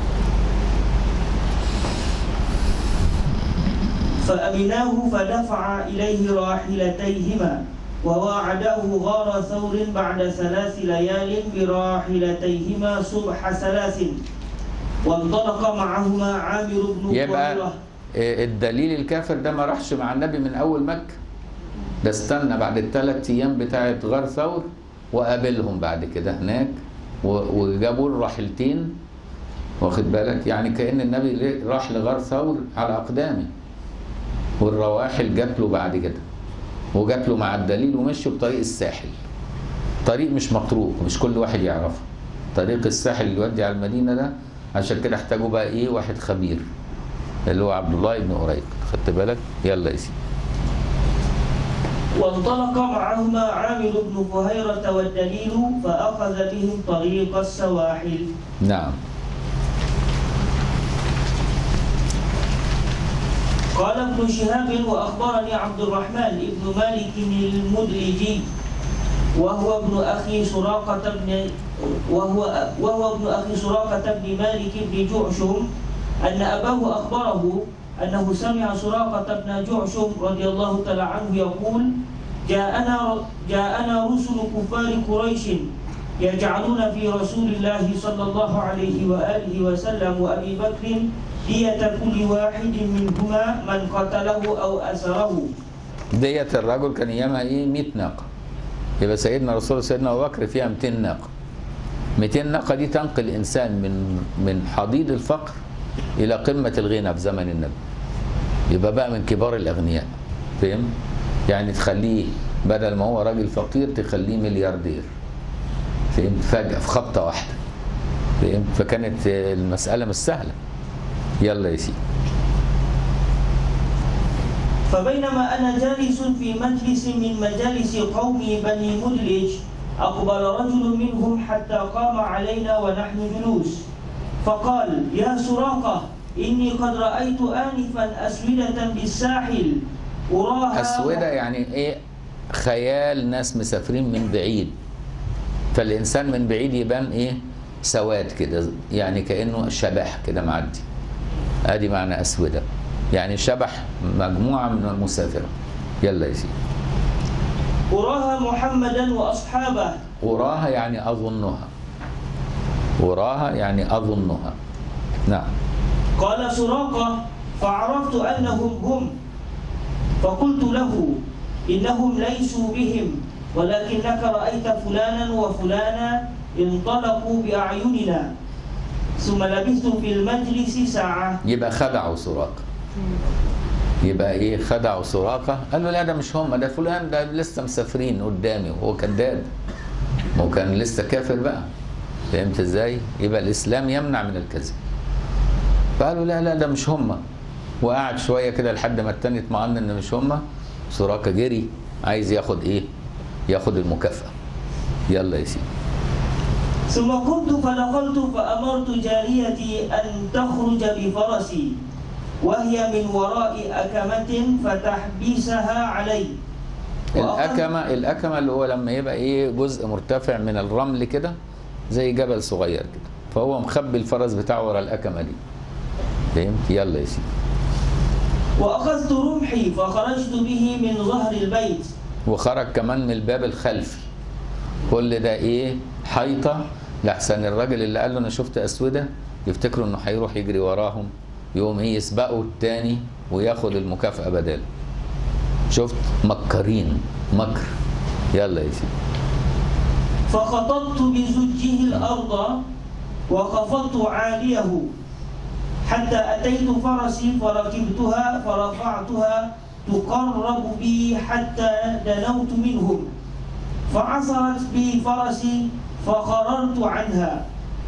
[SPEAKER 1] فأمناه فدفع إليه راحلتيهما وواعده غار ثور بعد ثلاث ليال براحلتيهما صبح ثلاث وانطلق معهما عامر بن
[SPEAKER 2] يبقى
[SPEAKER 1] ضريرة
[SPEAKER 2] إيه الدليل الكافر ده ما راحش مع النبي من اول مكه ده استنى بعد الثلاث ايام بتاعه غار ثور وقابلهم بعد كده هناك و- وجابوا له راحلتين واخد بالك يعني كان النبي ليه- راح لغار ثور على اقدامه والرواحل جات له بعد كده وجات له مع الدليل ومشوا بطريق الساحل طريق مش مطروق مش كل واحد يعرفه طريق الساحل اللي يودي على المدينه ده عشان كده احتاجوا بقى ايه واحد خبير اللي هو عبد الله بن أريق خدت بالك يلا يا سيدي
[SPEAKER 1] وانطلق معهما عامر بن فهيرة والدليل فأخذ بهم طريق السواحل
[SPEAKER 2] نعم
[SPEAKER 1] قال ابن شهاب وأخبرني عبد الرحمن بن مالك المدلجي وهو ابن أخي سراقة بن وهو وهو ابن أخي سراقة بن مالك بن جعشم أن أباه أخبره أنه سمع سراقة بن جعشم رضي الله تعالى عنه يقول جاءنا جاءنا رسل كفار قريش يجعلون في رسول الله صلى الله عليه وآله وسلم وأبي بكر دية كل واحد منهما من قتله أو أسره
[SPEAKER 2] ديت الرجل كان ايامها ايه 100 ناقه يبقى سيدنا رسول الله سيدنا ابو بكر فيها 200 ناقه 200 ناقه دي تنقل الانسان من من حضيض الفقر الى قمه الغنى في زمن النبي يبقى بقى من كبار الاغنياء فهم يعني تخليه بدل ما هو راجل فقير تخليه ملياردير فهمت فجاه في خبطه واحده فهمت فكانت المساله مش سهله يلا يا سيدي
[SPEAKER 1] فبينما أنا جالس في مجلس من مجالس قوم بني مدلج أقبل رجل منهم حتى قام علينا ونحن جلوس فقال يا سراقة إني قد رأيت آنفا أسودة بالساحل أراها
[SPEAKER 2] أسودة يعني إيه خيال ناس مسافرين من بعيد فالإنسان من بعيد يبان إيه سواد كده يعني كأنه شبح كده معدي ادي معنى أسودة يعني شبح مجموعة من المسافرة يلا يا سيدي
[SPEAKER 1] أراها محمدا وأصحابه
[SPEAKER 2] أراها يعني أظنها أراها يعني أظنها نعم
[SPEAKER 1] قال سراقة فعرفت أنهم هم فقلت له إنهم ليسوا بهم ولكنك رأيت فلانا وفلانا انطلقوا بأعيننا ثم لبثت في المجلس ساعة
[SPEAKER 2] يبقى خدعوا سراقة يبقى ايه خدعوا سراقة قال له لا ده مش هم ده فلان ده لسه مسافرين قدامي وهو كذاب ما هو كان لسه كافر بقى فهمت ازاي يبقى الاسلام يمنع من الكذب فقالوا لا لا ده مش هم وقعد شويه كده لحد ما التاني اطمأن ان مش هم سراقة جري عايز ياخد ايه ياخد المكافأة يلا يا سيدي
[SPEAKER 1] ثم قمت فدخلت فأمرت جاريتي أن تخرج بفرسي وهي من وراء أكمة فتحبسها علي وأخذ-
[SPEAKER 2] الأكمة الأكمة اللي هو لما يبقى إيه جزء مرتفع من الرمل كده زي جبل صغير كده فهو مخبي الفرس بتاعه ورا الأكمة دي فهمت يلا يا سيدي
[SPEAKER 1] وأخذت رمحي فخرجت به من ظهر البيت
[SPEAKER 2] وخرج كمان من الباب الخلفي كل ده إيه حيطة لحسن الراجل اللي قال له أنا شفت أسودة يفتكروا إنه هيروح يجري وراهم يقوم إيه يسبقوا التاني وياخد المكافأة بداله شفت مكرين مكر يلا يا سيدي
[SPEAKER 1] فخطبت بزجه الأرض وخفضت عاليه حتى أتيت فرسي فركبتها فرفعتها تقرب بي حتى دنوت منهم فعثرت بي فرسي فخررت عنها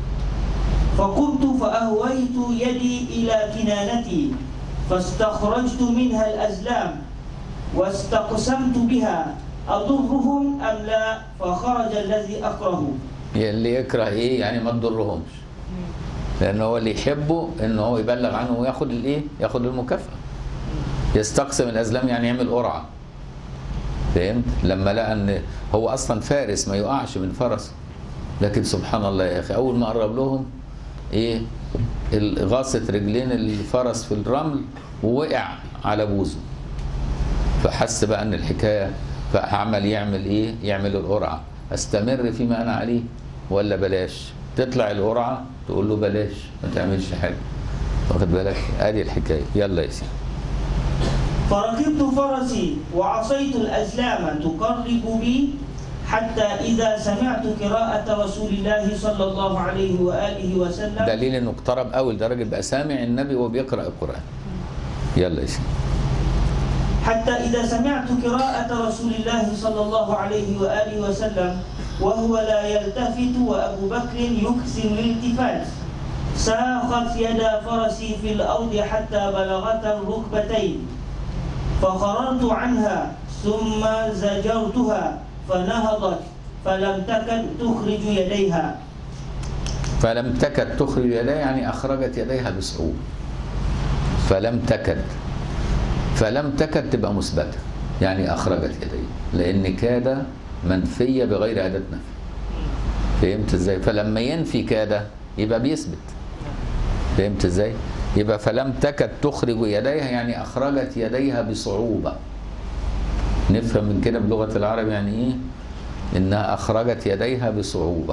[SPEAKER 1] فقمت فأهويت يدي إلى كنانتي فاستخرجت منها الأزلام واستقسمت بها أضرهم أم لا فخرج الذي أكره
[SPEAKER 2] اللي يكره ايه يعني ما تضرهمش لان هو اللي يحبه ان هو يبلغ عنه وياخد الايه ياخد المكافاه يستقسم الازلام يعني يعمل قرعه فهمت لما لقى ان هو اصلا فارس ما يقعش من فرسه لكن سبحان الله يا اخي اول ما قرب لهم ايه ال- غاصت رجلين الفرس في الرمل ووقع على بوزه فحس بقى ان الحكايه فعمل يعمل ايه يعمل القرعه استمر فيما انا عليه ولا بلاش تطلع القرعه تقول له بلاش ما تعملش حاجه واخد بالك ادي الحكايه يلا يا سيدي
[SPEAKER 1] فركبت فرسي وعصيت الأزلام تقرب بي حتى إذا سمعت قراءة رسول الله صلى الله عليه وآله وسلم
[SPEAKER 2] دليل انه اقترب قوي لدرجه بقى سامع النبي وهو بيقرا القران يلا يا سيدي
[SPEAKER 1] حتى إذا سمعت قراءة رسول الله صلى الله عليه وآله وسلم وهو لا يلتفت وأبو بكر يكسر الالتفات ساقت يدا فرسي في الأرض حتى بلغتا الركبتين فخررت عنها ثم زجرتها فنهضت فلم تكد تخرج يديها
[SPEAKER 2] فلم تكد تخرج يديها يعني أخرجت يديها بصعوبة فلم تكد فلم تكد تبقى مثبتة يعني أخرجت يديها لأن كاد منفية بغير أداة نفي فهمت ازاي فلما ينفي كاد يبقى بيثبت فهمت ازاي يبقى فلم تكد تخرج يديها يعني أخرجت يديها بصعوبة نفهم من كده بلغة العرب يعني إيه إنها أخرجت يديها بصعوبة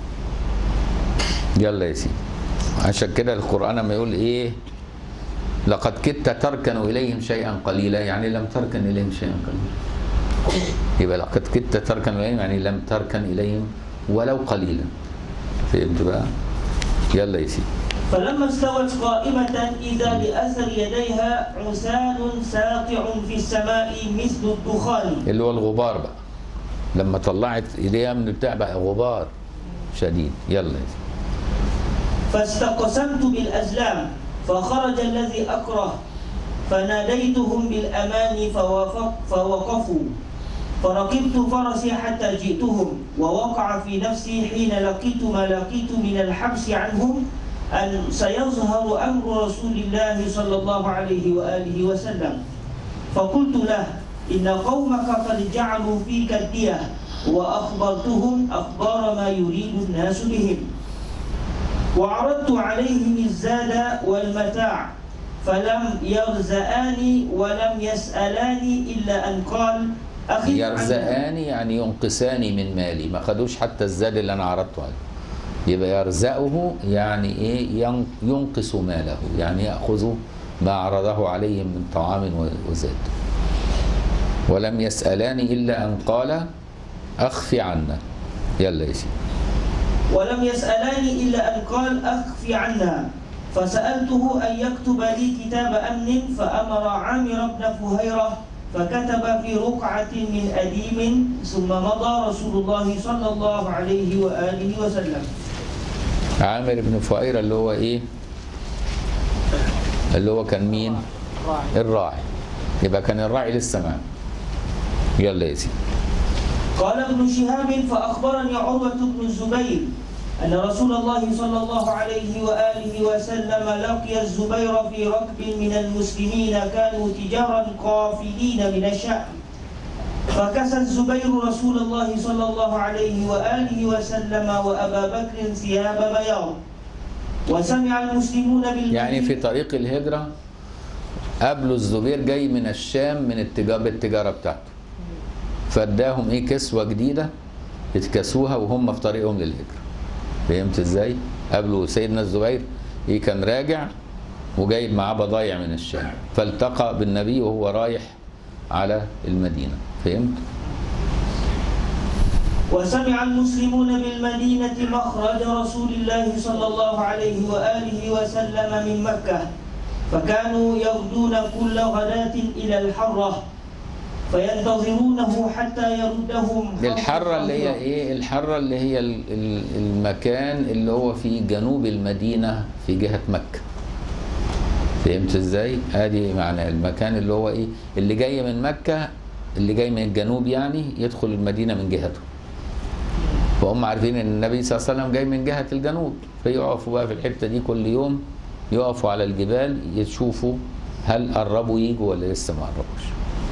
[SPEAKER 2] يلا يا سيدي عشان كده القرآن لما يقول إيه لقد كدت تركن إليهم شيئا قليلا يعني لم تركن إليهم شيئا قليلا يبقى لقد كدت تركن إليهم يعني لم تركن إليهم ولو قليلا فهمت بقى يلا يا سيدي
[SPEAKER 1] فلما استوت قائمة إذا بأثر يديها عسان ساطع في السماء مثل الدخان
[SPEAKER 2] اللي هو الغبار بقى لما طلعت ايديها من البتاع بقى غبار شديد يلا يا سيدي
[SPEAKER 1] فاستقسمت بالأزلام فخرج الذي أكره فناديتهم بالأمان فوافق فوقفوا فركبت فرسي حتى جئتهم ووقع في نفسي حين لقيت ما لقيت من الحبس عنهم أن سيظهر أمر رسول الله صلى الله عليه وآله وسلم فقلت له إن قومك قد جعلوا فيك الدية وأخبرتهم أخبار ما يريد الناس بهم وعرضت عليهم الزاد والمتاع فلم يرزآني ولم يسألاني إلا أن قال أخذ
[SPEAKER 2] يرزقاني يعني ينقصاني من مالي ما خدوش حتى الزاد اللي انا عرضته عليه يبقى يرزقه يعني ايه ين- ينقص ماله يعني ياخذ ما عرضه عليهم من طعام و- وزاد ولم يسالاني الا ان قال اخفي عنا يلا يا سيدي
[SPEAKER 1] ولم يسألاني إلا أن قال أخفي عنا فسألته أن يكتب لي كتاب أمن فأمر عامر بن فهيرة فكتب في رقعة من أديم ثم مضى رسول الله صلى الله عليه وآله وسلم
[SPEAKER 2] عامر بن فؤيرة اللي هو ايه اللي هو كان مين الراعي يبقى كان الراعي لسه معاه يلا يا سيدي
[SPEAKER 1] قال ابن شهاب فأخبرني عروة بن الزبير أن رسول الله صلى الله عليه وآله وسلم لقي الزبير في ركب من المسلمين كانوا تجارا قافلين من الشأم فكسى الزبير رسول الله صلى الله عليه وآله وسلم وأبا بكر ثياب بياض وسمع المسلمون بالمدينة
[SPEAKER 2] يعني في طريق الهجرة قابلوا الزبير جاي من الشام من التجارة بالتجارة بتاعته فاداهم ايه كسوة جديدة يتكسوها وهم في طريقهم للهجرة فهمت ازاي؟ قابلوا سيدنا الزبير ايه كان راجع وجايب معاه بضايع من الشام فالتقى بالنبي وهو رايح على المدينة فهمت؟
[SPEAKER 1] وسمع المسلمون بالمدينة مخرج رسول الله صلى الله عليه وآله وسلم من مكة فكانوا يغدون كل غداة إلى الحرة فينتظرونه حتى يردهم
[SPEAKER 2] الحرة اللي هي ايه الحرة اللي هي ال- ال- المكان اللي هو في جنوب المدينة في جهة مكة فهمت ازاي ادي معنى المكان اللي هو ايه اللي جاي من مكة اللي جاي من الجنوب يعني يدخل المدينة من جهته فهم عارفين ان النبي صلى الله عليه وسلم جاي من جهة الجنوب فيقفوا بقى في الحتة دي كل يوم يقفوا على الجبال يشوفوا هل قربوا يجوا ولا لسه ما قربوش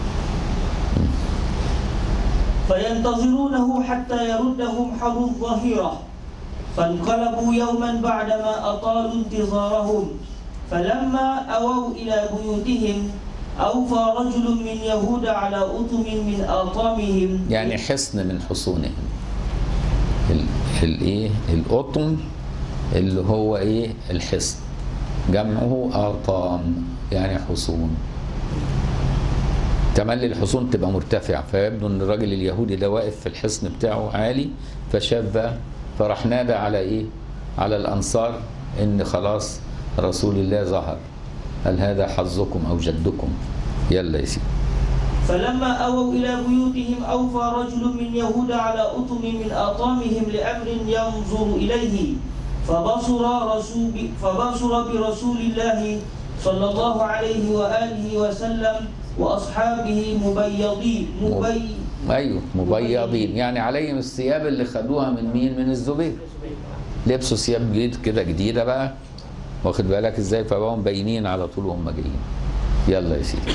[SPEAKER 1] فينتظرونه حتى يردهم حر الظهيرة فانقلبوا يوما بعدما أطالوا انتظارهم فلما أووا إلى بيوتهم أوفى رجل من يهود على أطم من آطامهم
[SPEAKER 2] يعني حصن من حصونهم ال- الايه القطن اللي هو ايه الحصن جمعه اطام يعني حصون تملي الحصون تبقى مرتفعة فيبدو ان الراجل اليهودي ده واقف في الحصن بتاعه عالي فشاف بقى فراح نادى على ايه على الانصار ان خلاص رسول الله ظهر هل هذا حظكم او جدكم يلا يا سيدي
[SPEAKER 1] فلما أووا إلى بيوتهم أوفى رجل من يهود على أطم من أطامهم لأمر ينظر إليه فبصر رسول فبصر برسول الله صلى الله عليه وآله وسلم وأصحابه مبيضين مبي
[SPEAKER 2] ايوه مبيضين يعني عليهم الثياب اللي خدوها من مين من الزبير لبسوا ثياب جديد كده جديده بقى واخد بالك ازاي فبقوا مبينين على طول وهم جايين يلا يا سيدي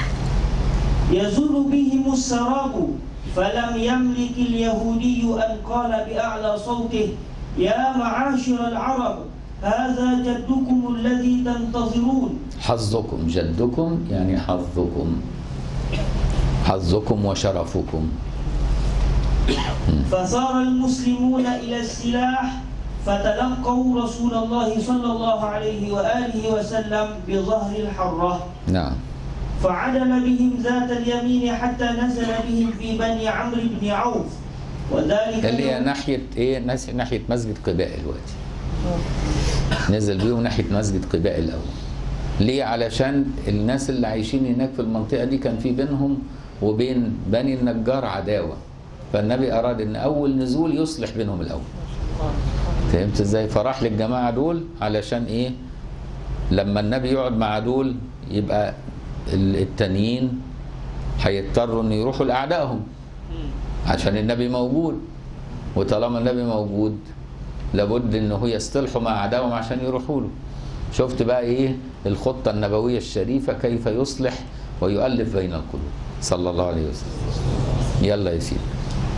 [SPEAKER 1] يزول بهم السراب فلم يملك اليهودي أن قال بأعلى صوته يا معاشر العرب هذا جدكم الذي تنتظرون
[SPEAKER 2] حظكم جدكم يعني حظكم حظكم وشرفكم
[SPEAKER 1] فصار المسلمون إلى السلاح فتلقوا رسول الله صلى الله عليه وآله وسلم بظهر الحرة
[SPEAKER 2] نعم
[SPEAKER 1] فعدل بهم ذات اليمين حتى نزل بهم في بني عمرو بن عوف وذلك
[SPEAKER 2] اللي هي
[SPEAKER 1] يوم-
[SPEAKER 2] ناحيه ايه ناس- ناحيه مسجد قباء دلوقتي نزل بيهم ناحيه مسجد قباء الاول ليه علشان الناس اللي عايشين هناك في المنطقه دي كان في بينهم وبين بني النجار عداوه فالنبي اراد ان اول نزول يصلح بينهم الاول فهمت ازاي فراح للجماعه دول علشان ايه لما النبي يقعد مع دول يبقى ال- التانيين هيضطروا ان يروحوا لاعدائهم عشان النبي موجود وطالما النبي موجود لابد ان هو يصطلحوا مع اعدائهم عشان يروحوا له شفت بقى ايه الخطه النبويه الشريفه كيف يصلح ويؤلف بين القلوب صلى الله عليه وسلم يلا يا سيدي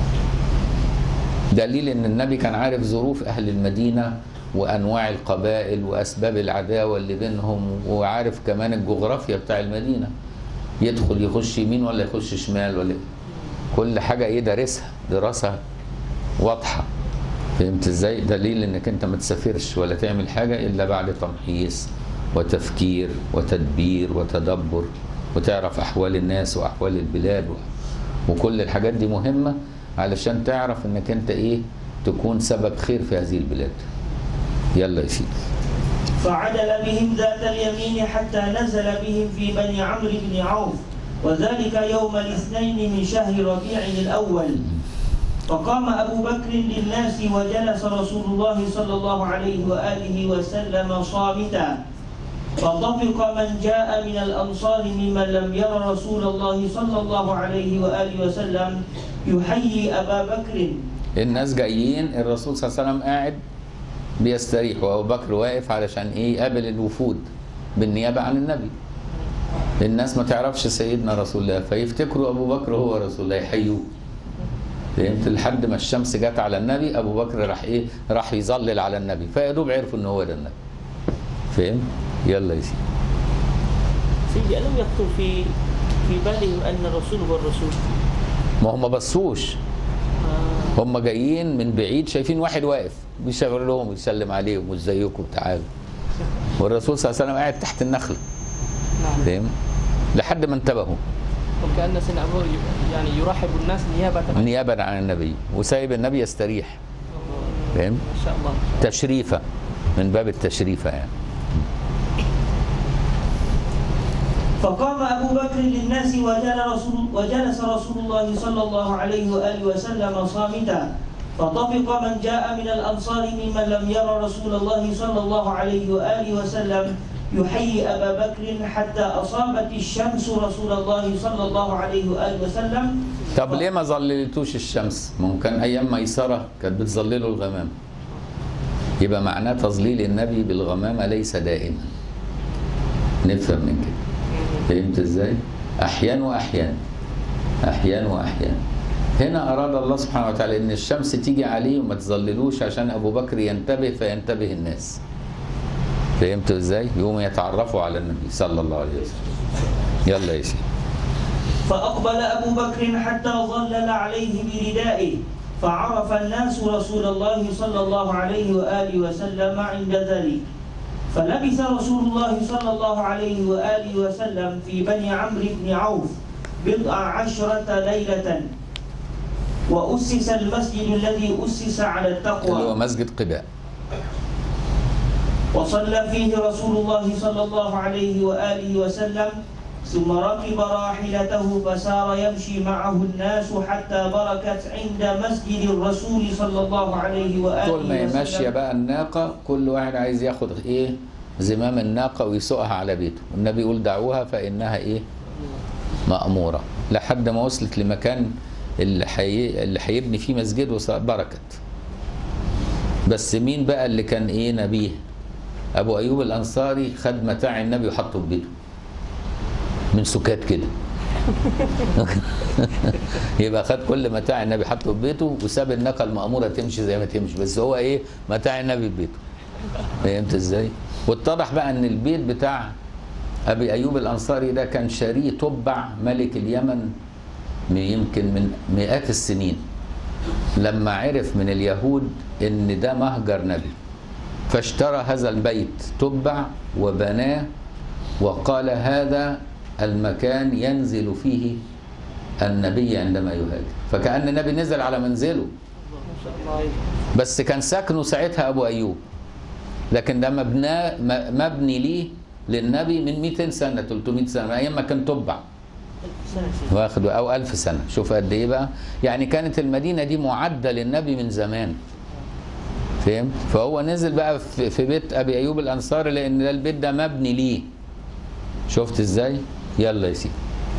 [SPEAKER 2] دليل ان النبي كان عارف ظروف اهل المدينه وانواع القبائل واسباب العداوه اللي بينهم وعارف كمان الجغرافيا بتاع المدينه يدخل يخش يمين ولا يخش شمال ولا كل حاجه ايه دارسها دراسه واضحه فهمت ازاي دليل انك انت ما تسافرش ولا تعمل حاجه الا بعد تمحيص وتفكير وتدبير وتدبر وتعرف احوال الناس واحوال البلاد و... وكل الحاجات دي مهمه علشان تعرف انك انت ايه تكون سبب خير في هذه البلاد يلا يا سيدي
[SPEAKER 1] فعدل بهم ذات اليمين حتى نزل بهم في بني عمرو بن عوف وذلك يوم الاثنين من شهر ربيع الأول فقام أبو بكر للناس وجلس رسول الله صلى الله عليه وآله وسلم صامتا فطفق من جاء من الأنصار ممن لم ير رسول الله صلى الله عليه وآله وسلم يحيي أبا بكر
[SPEAKER 2] الناس جايين الرسول صلى الله عليه وسلم قاعد بيستريح وابو بكر واقف علشان ايه يقابل الوفود بالنيابه عن النبي الناس ما تعرفش سيدنا رسول الله فيفتكروا ابو بكر هو رسول الله يحيوه فهمت لحد ما الشمس جت على النبي ابو بكر راح ايه راح يظلل على النبي فيا دوب عرفوا ان هو ده النبي فهمت يلا يا سيدي
[SPEAKER 3] سيدي ألم يخطر في في بالهم أن الرسول هو الرسول
[SPEAKER 2] ما هم ما بصوش
[SPEAKER 3] آه.
[SPEAKER 2] هم جايين من بعيد شايفين واحد واقف بيشاور لهم ويسلم عليهم وازيكم تعالوا والرسول صلى الله عليه وسلم قاعد تحت النخله
[SPEAKER 3] نعم
[SPEAKER 2] فاهم لحد ما انتبهوا
[SPEAKER 3] وكأن سيدنا أبو بكر يعني يرحب الناس نيابة عن
[SPEAKER 2] نيابه عن النبي وسايب النبي يستريح فاهم
[SPEAKER 3] ما شاء الله
[SPEAKER 2] تشريفه من باب التشريفه يعني
[SPEAKER 1] فقام أبو بكر للناس وجل رسول وجلس رسول الله صلى الله عليه وآله وسلم صامتا فطفق من جاء من الأنصار ممن لم ير رسول الله صلى الله عليه وآله وسلم يحيي أبا بكر حتى أصابت الشمس رسول الله صلى الله عليه وآله وسلم
[SPEAKER 2] طب ليه ما ظللتوش الشمس ممكن ايام ميسره كانت بتظلله الغمام يبقى معناه تظليل النبي بالغمامه ليس دائما نفهم من كده فهمت ازاي احيان واحيان احيان واحيان هنا اراد الله سبحانه وتعالى ان الشمس تيجي عليه وما تظللوش عشان ابو بكر ينتبه فينتبه الناس فهمت ازاي يقوموا يتعرفوا على النبي صلى الله عليه وسلم يلا يا سيدي
[SPEAKER 1] فأقبل أبو بكر حتى ظلل عليه بردائه فعرف الناس رسول الله صلى الله عليه وآله وسلم عند ذلك فلبث رسول الله صلى الله عليه وآله وسلم في بني عمرو بن عوف بضع عشرة ليلة وأسس المسجد الذي أسس على
[SPEAKER 2] اللي هو
[SPEAKER 1] التقوى
[SPEAKER 2] مسجد قباء
[SPEAKER 1] وصلى فيه رسول الله صلى الله عليه وآله وسلم ثم ركب راحلته فسار يمشي معه الناس حتى بركت عند مسجد الرسول صلى الله عليه وآله
[SPEAKER 2] طول ما هي
[SPEAKER 1] وسلم
[SPEAKER 2] ماشيه بقى الناقه كل واحد عايز ياخد ايه زمام الناقه ويسوقها على بيته والنبي يقول دعوها فانها ايه مأمورة لحد ما وصلت لمكان اللي حي... اللي هيبني فيه مسجد وبركت بس مين بقى اللي كان ايه نبيه ابو ايوب الانصاري خد متاع النبي وحطه في بيته من سكات كده يبقى خد كل متاع النبي حطه في بيته وساب الناقه المأمورة تمشي زي ما تمشي بس هو ايه متاع النبي في بيته فهمت ازاي واتضح بقى ان البيت بتاع ابي ايوب الانصاري ده كان شاريه تبع ملك اليمن من- يمكن من مئات السنين لما عرف من اليهود ان ده مهجر نبي فاشترى هذا البيت تبع وبناه وقال هذا المكان ينزل فيه النبي عندما يهاجر فكأن النبي نزل على منزله
[SPEAKER 3] ما شاء الله
[SPEAKER 2] بس كان سكنه ساعتها ابو ايوب لكن ده مبنى م- مبني ليه للنبي من 200 سنه 300 سنه ايام ما كان تبع
[SPEAKER 3] ألف سنة سيدي.
[SPEAKER 2] واخد او ألف سنه شوف قد ايه بقى يعني كانت المدينه دي معده للنبي من زمان فهمت فهو نزل بقى في في بيت ابي ايوب الانصاري لان ده البيت ده مبني ليه شفت ازاي يلا يا سيدي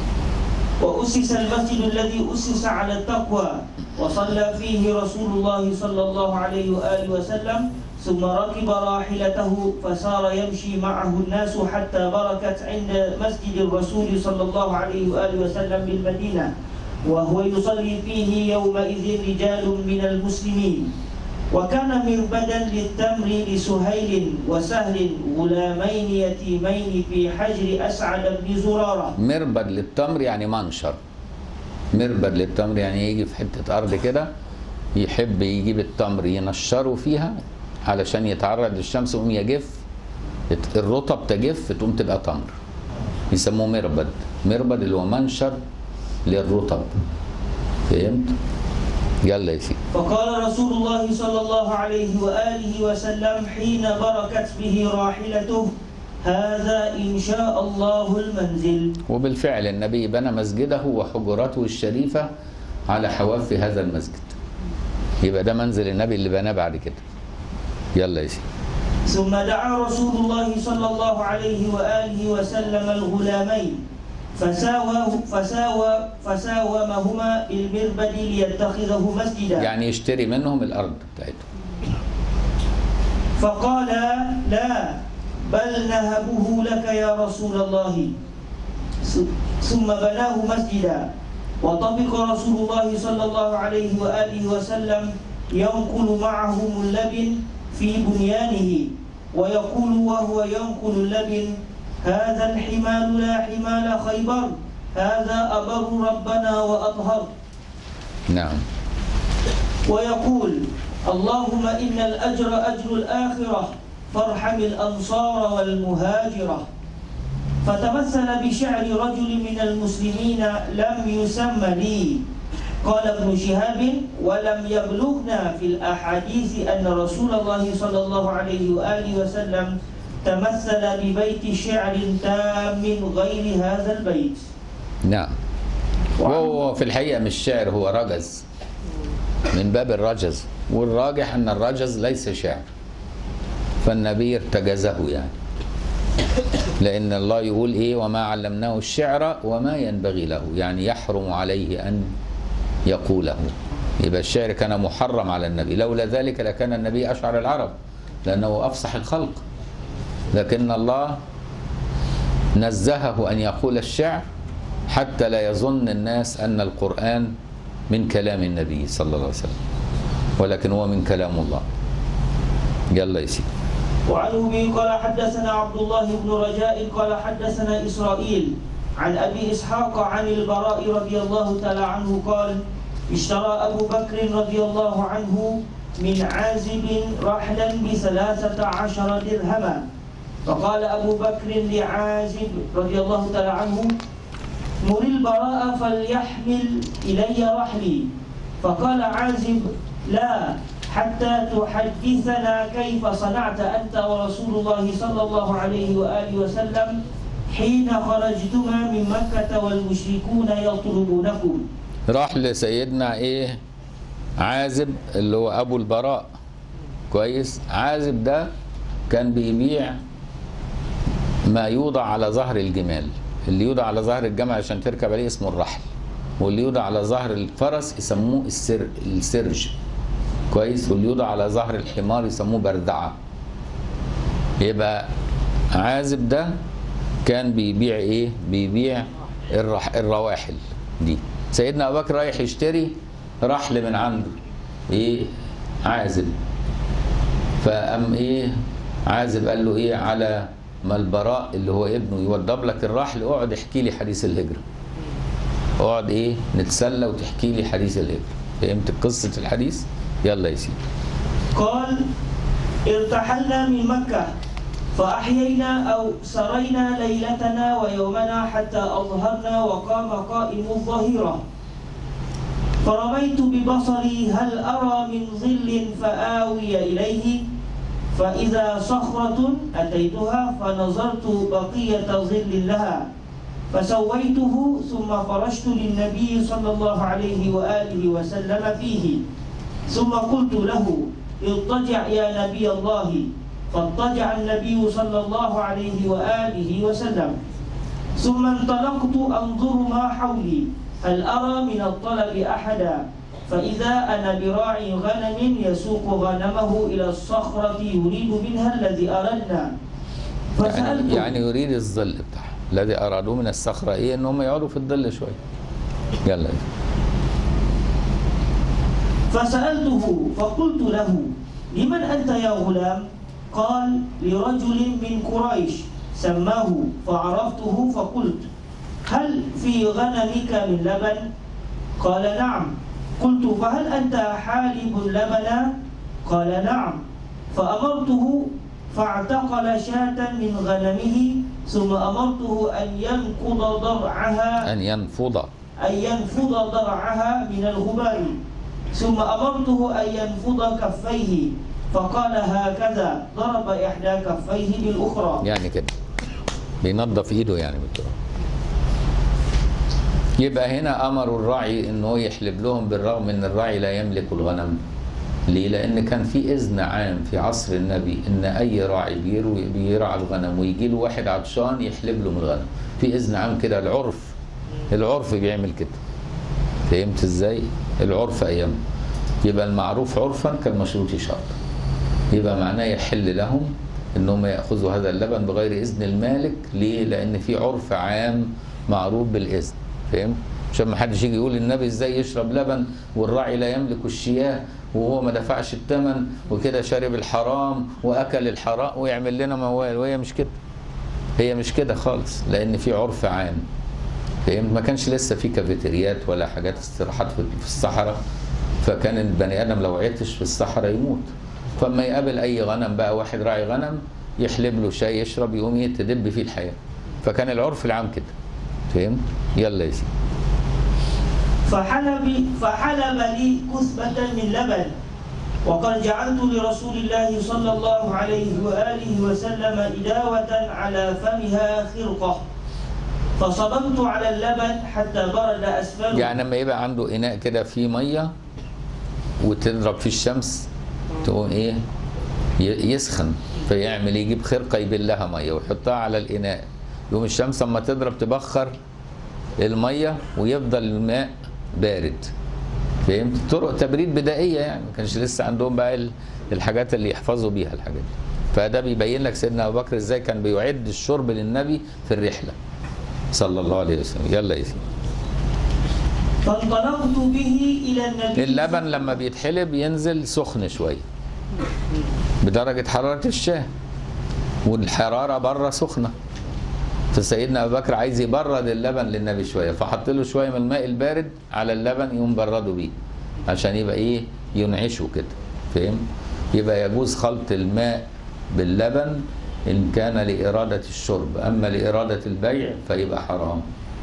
[SPEAKER 1] وأسس المسجد الذي أسس على التقوى وصلى فيه رسول الله صلى الله عليه وآله وسلم ثم ركب راحلته فسار يمشي معه الناس حتى بركت عند مسجد الرسول صلى الله عليه وآله وسلم بالمدينة وهو يصلي فيه يومئذ رجال من المسلمين وكان مربدا للتمر لسهيل وسهل غلامين يتيمين في حجر أسعد بن زرارة
[SPEAKER 2] مربد للتمر يعني منشر مربد للتمر يعني يجي في حته ارض كده يحب يجيب التمر ينشره فيها علشان يتعرض للشمس ويقوم يجف يت- الرطب تجف تقوم تبقى تمر يسموه مربد مربد اللي هو منشر للرطب فهمت يلا يا سيدي
[SPEAKER 1] فقال رسول الله صلى الله عليه وآله وسلم حين بركت به راحلته هذا إن شاء الله المنزل
[SPEAKER 2] وبالفعل النبي بنى مسجده وحجراته الشريفة على حواف هذا المسجد يبقى ده منزل النبي اللي بناه بعد كده يلا يا سيدي
[SPEAKER 1] ثم دعا رسول الله صلى الله عليه وآله وسلم الغلامين فساواه فساوى فساومهما بالمربد ليتخذه مسجدا
[SPEAKER 2] يعني يشتري منهم الأرض بتاعتهم
[SPEAKER 1] فقال لا بل نهبه لك يا رسول الله ثم بناه مسجدا وطبق رسول الله صلى الله عليه وآله وسلم ينقل معهم اللبن في بنيانه ويقول وهو ينقل اللبن هذا الحمال لا حمال خيبر هذا أبر ربنا وأطهر
[SPEAKER 2] نعم
[SPEAKER 1] ويقول اللهم إن الأجر أجر الآخرة فارحم الأنصار والمهاجرة فتمثل بشعر رجل من المسلمين لم يسم لي قال ابن شهاب ولم يبلغنا في الأحاديث أن رسول الله صلى الله عليه وآله وسلم تمثل ببيت شعر تام غير هذا البيت
[SPEAKER 2] نعم وهو في الحقيقة مش شعر هو رجز من باب الرجز والراجح أن الرجز ليس شعر فالنبي ارتجزه يعني لأن الله يقول إيه وما علمناه الشعر وما ينبغي له يعني يحرم عليه أن يقوله يبقى الشعر كان محرم على النبي لولا ذلك لكان النبي أشعر العرب لأنه أفصح الخلق لكن الله نزهه أن يقول الشعر حتى لا يظن الناس أن القرآن من كلام النبي صلى الله عليه وسلم ولكن هو من كلام الله يلا يا سيدي
[SPEAKER 1] وعن أبي قال حدثنا عبد الله بن رجاء قال حدثنا إسرائيل عن أبي إسحاق عن البراء رضي الله تعالى عنه قال اشترى أبو بكر رضي الله عنه من عازب رحلا بثلاثة عشر درهما فقال أبو بكر لعازب رضي الله تعالى عنه مر البراء فليحمل إلي رحلي فقال عازب لا حتى تحدثنا كيف صنعت أنت ورسول الله صلى الله عليه وآله وسلم حين خرجتما من مكة والمشركون يطلبونكم
[SPEAKER 2] راح لسيدنا ايه عازب اللي هو ابو البراء كويس عازب ده كان بيبيع ما يوضع على ظهر الجمال اللي يوضع على ظهر الجمل عشان تركب عليه اسمه الرحل واللي يوضع على ظهر الفرس يسموه السر السرج كويس واللي يوضع على ظهر الحمار يسموه بردعه يبقى عازب ده كان بيبيع ايه بيبيع الرح الرواحل دي سيدنا ابو بكر رايح يشتري رحل من عنده ايه عازب فقام ايه عازب قال له ايه على ما البراء اللي هو ابنه يوضب لك الرحل اقعد احكي لي حديث الهجره اقعد ايه نتسلى وتحكي لي حديث الهجره فهمت قصه الحديث يلا يا سيدي
[SPEAKER 1] قال ارتحلنا من مكة فأحيينا أو سرينا ليلتنا ويومنا حتى أظهرنا وقام قائم الظهيرة فرميت ببصري هل أرى من ظل فآوي إليه فإذا صخرة أتيتها فنظرت بقية ظل لها فسويته ثم فرشت للنبي صلى الله عليه وآله وسلم فيه ثم قلت له اضطجع يا نبي الله فاضطجع النبي صلى الله عليه وآله وسلم ثم انطلقت أنظر ما حولي هل أرى من الطلب أحدا فإذا أنا براعي غنم يسوق غنمه إلى الصخرة يريد منها الذي أردنا فسألت
[SPEAKER 2] يعني, يعني يريد الظل بتاعها الذي ارادوه من الصخره ايه ان هم يقعدوا في الظل شويه يلا
[SPEAKER 1] فسألته فقلت له لمن أنت يا غلام قال لرجل من قريش سماه فعرفته فقلت هل في غنمك من لبن قال نعم قلت فهل أنت حالب لبنا قال نعم فأمرته فاعتقل شاة من غنمه ثم أمرته أن ينقض ضرعها
[SPEAKER 2] ان ينفض
[SPEAKER 1] أن ينفض ضرعها من الغبار ثم أمرته أن ينفض كفيه فقال هكذا ضرب إحدى كفيه بالأخرى
[SPEAKER 2] يعني كده بينظف ايده يعني بالتراب يبقى هنا امروا الراعي ان هو يحلب لهم بالرغم ان الراعي لا يملك الغنم ليه؟ لان كان في اذن عام في عصر النبي ان اي راعي بيروي بيرعى الغنم ويجي له واحد عطشان يحلب له من الغنم في اذن عام كده العرف العرف بيعمل كده فهمت ازاي؟ العرف ايام يبقى المعروف عرفا كالمشروط شرطا يبقى معناه يحل لهم انهم ياخذوا هذا اللبن بغير اذن المالك ليه؟ لان في عرف عام معروف بالاذن فهمت؟ عشان ما حدش يجي يقول النبي ازاي يشرب لبن والراعي لا يملك الشياه وهو ما دفعش الثمن وكده شرب الحرام واكل الحرام ويعمل لنا موال وهي مش كده هي مش كده خالص لان في عرف عام فهمت ما كانش لسه في كافيتريات ولا حاجات استراحات في في الصحراء فكان البني ادم لو عطش في الصحراء يموت فما يقابل اي غنم بقى واحد راعي غنم يحلب له شاي يشرب يقوم يتدب فيه الحياه فكان العرف العام كده فهمت يلا يا سيدي
[SPEAKER 1] فحلب فحلب لي كثبة من لبن وقد جعلت لرسول الله صلى الله عليه وآله وسلم إداوة على فمها خرقة فصببت على اللبن حتى برد أسفله
[SPEAKER 2] يعني لما يبقى عنده اناء كده فيه ميه وتضرب فيه الشمس تقوم ايه ي- يسخن فيعمل يجيب خرقه يبلها ميه ويحطها على الاناء يقوم الشمس اما تضرب تبخر الميه ويفضل الماء بارد فهمت طرق تبريد بدائيه يعني ما كانش لسه عندهم بقى ال- الحاجات اللي يحفظوا بيها الحاجات دي فده بيبين لك سيدنا ابو بكر ازاي كان بيعد الشرب للنبي في الرحله صلى الله عليه وسلم يلا يا سيدي
[SPEAKER 1] فانطلقت به إلى النبي
[SPEAKER 2] اللبن لما بيتحلب ينزل سخن شويه بدرجه حراره الشاه والحراره بره سخنه فسيدنا ابو بكر عايز يبرد اللبن للنبي شويه فحط له شويه من الماء البارد على اللبن يقوم برده بيه عشان يبقى ايه ينعشه كده فاهم يبقى يجوز خلط الماء باللبن ان كان لاراده الشرب اما لاراده البيع فيبقى حرام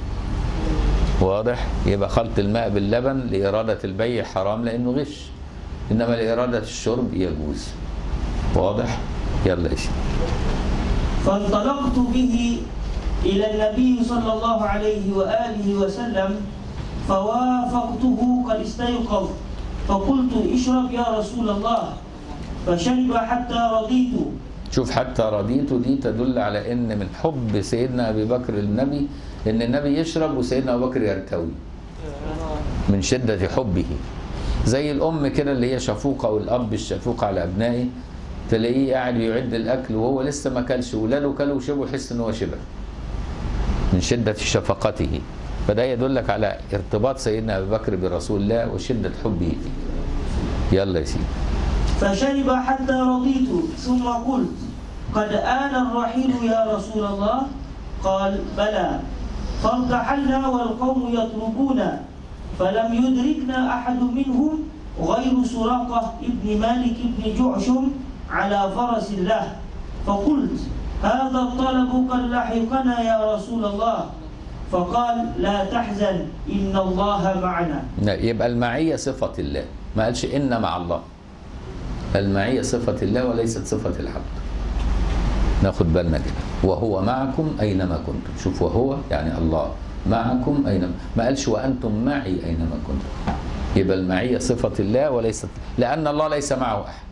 [SPEAKER 2] واضح يبقى خلط الماء باللبن لإرادة البيع حرام لأنه غش إنما لإرادة الشرب يجوز واضح يلا يا سيدي
[SPEAKER 1] فانطلقت به إلى النبي صلى الله عليه وآله وسلم فوافقته قد استيقظ فقلت اشرب يا رسول الله فشرب حتى رضيت
[SPEAKER 2] شوف حتى رضيت دي تدل على ان من حب سيدنا ابي بكر للنبي ان النبي يشرب وسيدنا ابو بكر يرتوي من شده حبه زي الام كده اللي هي شفوقه والاب الشفوق على ابنائه تلاقيه قاعد بيعد الاكل وهو لسه ما كلش ولاده كلوا وشربوا يحس ان هو شبع من شده شفقته فده يدلك على ارتباط سيدنا ابي بكر برسول الله وشده حبه فيه يلا يا سيدي
[SPEAKER 1] فشرب حتى رضيت ثم قلت قد آن الرحيل يا رسول الله قال بلى فارتحلنا والقوم يطلبونا فلم يدركنا أحد منهم غير سراقة ابن مالك بن جعشم على فرس له فقلت هذا الطلب قد لحقنا يا رسول الله فقال لا تحزن إن الله معنا
[SPEAKER 2] لا، يبقى المعية صفة الله ما قالش إن مع الله المعية صفة الله وليست صفة العبد ناخد بالنا كده وهو معكم أينما كنتم شوف وهو يعني الله معكم أينما ما قالش وأنتم معي أينما كنتم يبقى المعية صفة الله وليست لأن الله ليس معه أحد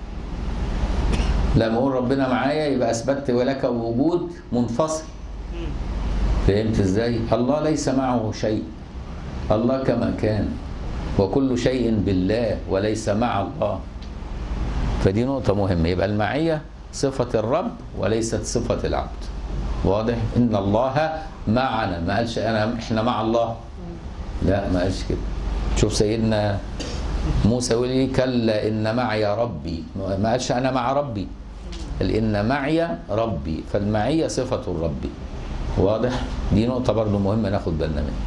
[SPEAKER 2] لما أقول ربنا معايا يبقى أثبتت ولك وجود منفصل فهمت ازاي؟ الله ليس معه شيء الله كما كان وكل شيء بالله وليس مع الله فدي نقطة مهمة يبقى المعية صفة الرب وليست صفة العبد واضح ان الله معنا ما قالش انا احنا مع الله لا ما قالش كده شوف سيدنا موسى يقول لي كلا ان معي ربي ما قالش انا مع ربي قال ان معي ربي فالمعيه صفه الرب واضح دي نقطه برضو مهمه ناخد بالنا منها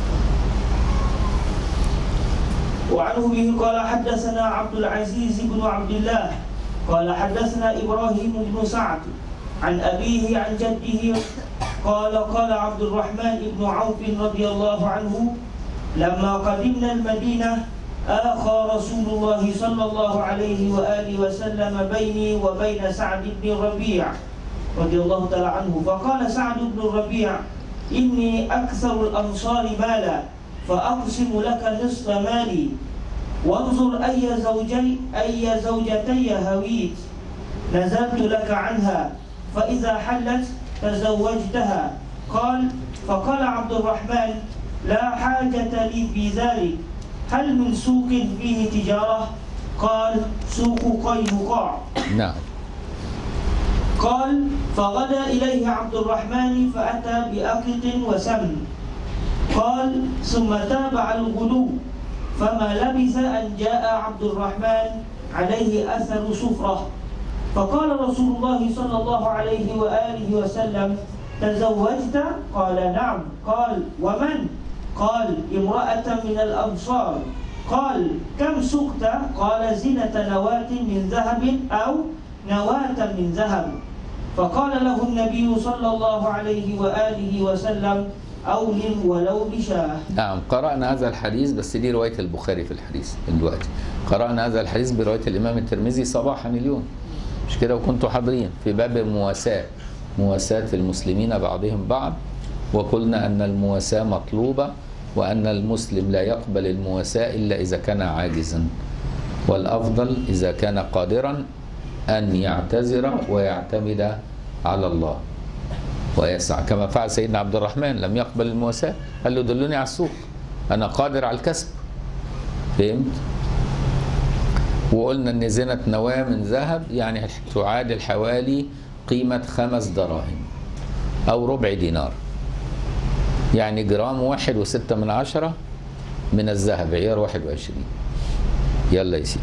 [SPEAKER 1] وعنه به قال حدثنا عبد العزيز بن عبد الله قال حدثنا ابراهيم بن سعد عن ابيه عن جده قال قال عبد الرحمن بن عوف رضي الله عنه لما قدمنا المدينه آخى رسول الله صلى الله عليه وآله وسلم بيني وبين سعد بن الربيع رضي الله تعالى عنه فقال سعد بن الربيع إني أكثر الأنصار مالا فأقسم لك نصف مالي وانظر أي زوجي أي زوجتي هويت نزلت لك عنها فإذا حلت تزوجتها قال فقال عبد الرحمن لا حاجة لي في ذلك هل من سوق فيه تجارة قال سوق قينقاع
[SPEAKER 2] نعم
[SPEAKER 1] قال فغدا إليه عبد الرحمن فأتى بأقط وسمن قال ثم تابع الغلو فما لبث أن جاء عبد الرحمن عليه أثر صفرة فقال رسول الله صلى الله عليه وآله وسلم تزوجت قال نعم قال ومن قال امرأة من الأنصار قال كم سقت قال زنة نواة من ذهب أو نواة من ذهب فقال له النبي صلى الله عليه وآله وسلم أولم ولو بشاه
[SPEAKER 2] نعم قرأنا هذا الحديث بس دي رواية البخاري في الحديث دلوقتي قرأنا هذا الحديث برواية الإمام الترمذي صباحا اليوم مش كده وكنتوا حاضرين في باب المواساة مواساة المسلمين بعضهم بعض وقلنا أن المواساة مطلوبة وأن المسلم لا يقبل المواساة إلا إذا كان عاجزا والأفضل إذا كان قادرا أن يعتذر ويعتمد على الله ويسعى كما فعل سيدنا عبد الرحمن لم يقبل المواساة قال له دلوني على السوق أنا قادر على الكسب فهمت وقلنا ان زنة نواة من ذهب يعني تعادل حوالي قيمة خمس دراهم أو ربع دينار يعني جرام واحد وستة من عشرة من الذهب عيار واحد وعشرين يلا يا سيدي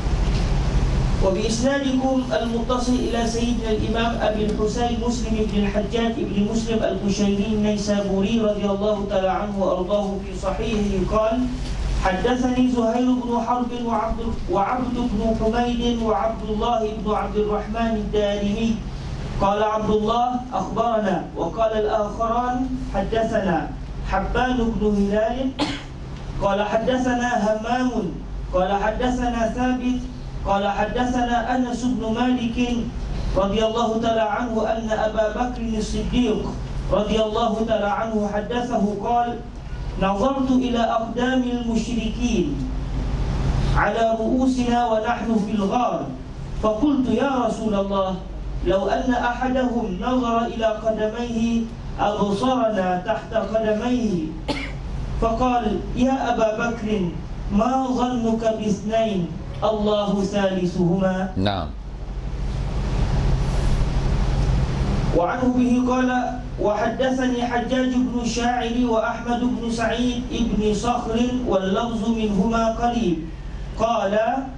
[SPEAKER 1] وبإسنادكم المتصل إلى سيدنا الإمام أبي الحسين مسلم بن الحجاج بن مسلم القشيري النيسابوري رضي الله تعالى عنه وأرضاه في صحيحه قال حدثني زهير بن حرب وعبد, وعبد بن حميد وعبد الله بن عبد الرحمن الدارمي قال عبد الله أخبرنا وقال الآخران حدثنا حبان بن هلال قال حدثنا همام قال حدثنا ثابت قال حدثنا انس بن مالك رضي الله تعالى عنه ان ابا بكر الصديق رضي الله تعالى عنه حدثه قال نظرت إلى أقدام المشركين على رؤوسنا ونحن في الغار فقلت يا رسول الله لو أن أحدهم نظر إلى قدميه أبصرنا تحت قدميه فقال يا أبا بكر ما ظنك باثنين الله ثالثهما
[SPEAKER 2] نعم
[SPEAKER 1] وعنه به قال وحدثني حجاج بن الشاعر وأحمد بن سعيد بن صخر واللفظ منهما قريب قال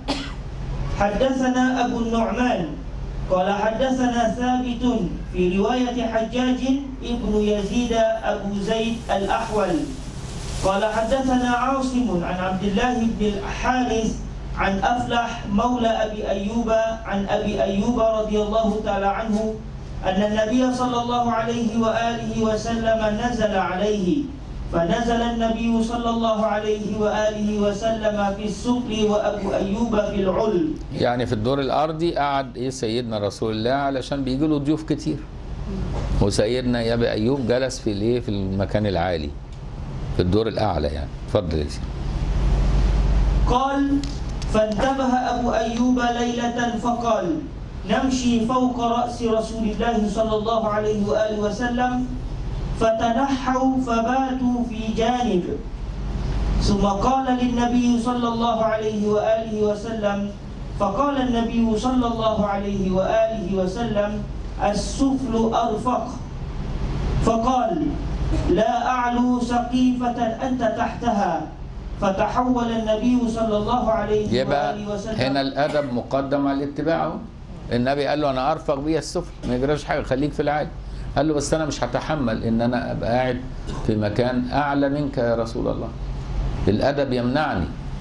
[SPEAKER 1] حدثنا أبو النعمان قال حدثنا ثابت في رواية حجاج ابن يزيد أبو زيد الأحول قال حدثنا عاصم عن عبد الله بن الحارث عن أفلح مولى أبي أيوب عن أبي أيوب رضي الله تعالى عنه أن النبي صلى الله عليه وآله وسلم نزل عليه فنزل النبي صلى الله عليه وآله وسلم في السفل وأبو أيوب في العل
[SPEAKER 2] يعني في الدور الارضي قعد ايه سيدنا رسول الله علشان بيجي له ضيوف كتير وسيدنا يا ابي ايوب جلس في الايه في المكان العالي في الدور الاعلى يعني اتفضل يا سيدي
[SPEAKER 1] قال فانتبه أبو أيوب ليلة فقال نمشي فوق رأس رسول الله صلى الله عليه وآله وسلم فتنحوا فباتوا في جانب ثم قال للنبي صلى الله عليه وآله وسلم فقال النبي صلى الله عليه وآله وسلم السفل أرفق فقال لا أعلو سقيفة أنت تحتها فتحول النبي صلى الله عليه
[SPEAKER 2] يبقى
[SPEAKER 1] وآله وسلم
[SPEAKER 2] هنا الادب مقدم على الاتباع اهو النبي قال له انا ارفق بيا السفل ما يجراش حاجه خليك في العالي قال له بس انا مش هتحمل ان انا ابقى قاعد في مكان اعلى منك يا رسول الله الادب يمنعني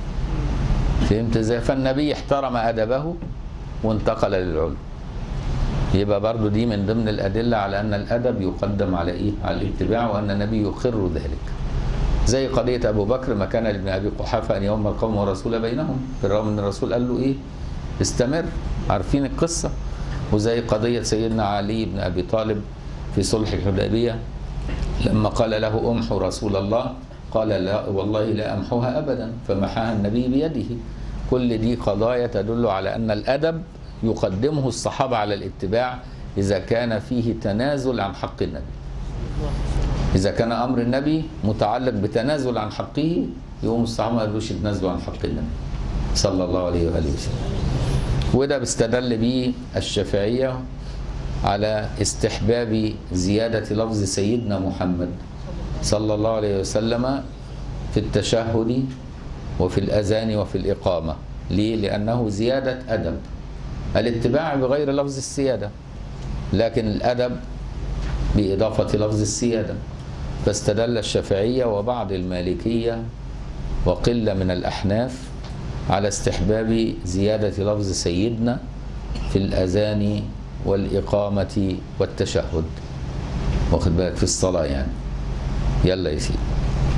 [SPEAKER 2] فهمت ازاي فالنبي احترم ادبه وانتقل للعلو يبقى برضو دي من ضمن الادله على ان الادب يقدم على ايه على الاتباع وان النبي يقر ذلك زي قضية أبو بكر ما كان لابن أبي قحافة أن يوم القوم ورسول بينهم بالرغم أن الرسول قال له إيه استمر عارفين القصة وزي قضية سيدنا علي بن أبي طالب في صلح الحديبية لما قال له أمحو رسول الله قال لا والله لا أمحوها أبدا فمحاها النبي بيده كل دي قضايا تدل على أن الأدب يقدمه الصحابة على الاتباع إذا كان فيه تنازل عن حق النبي إذا كان أمر النبي متعلق بتنازل عن حقه يقوم الصحابة ما يقدروش يتنازلوا عن حق النبي صلى الله عليه وآله وسلم وده بيستدل به الشافعية على استحباب زيادة لفظ سيدنا محمد صلى الله عليه وسلم في التشهد وفي الأذان وفي الإقامة ليه؟ لأنه زيادة أدب الاتباع بغير لفظ السيادة لكن الأدب بإضافة لفظ السيادة فاستدل الشافعية وبعض المالكية وقلة من الأحناف على استحباب زيادة لفظ سيدنا في الأذان والإقامة والتشهد واخد بالك في الصلاة يعني يلا يا سيدي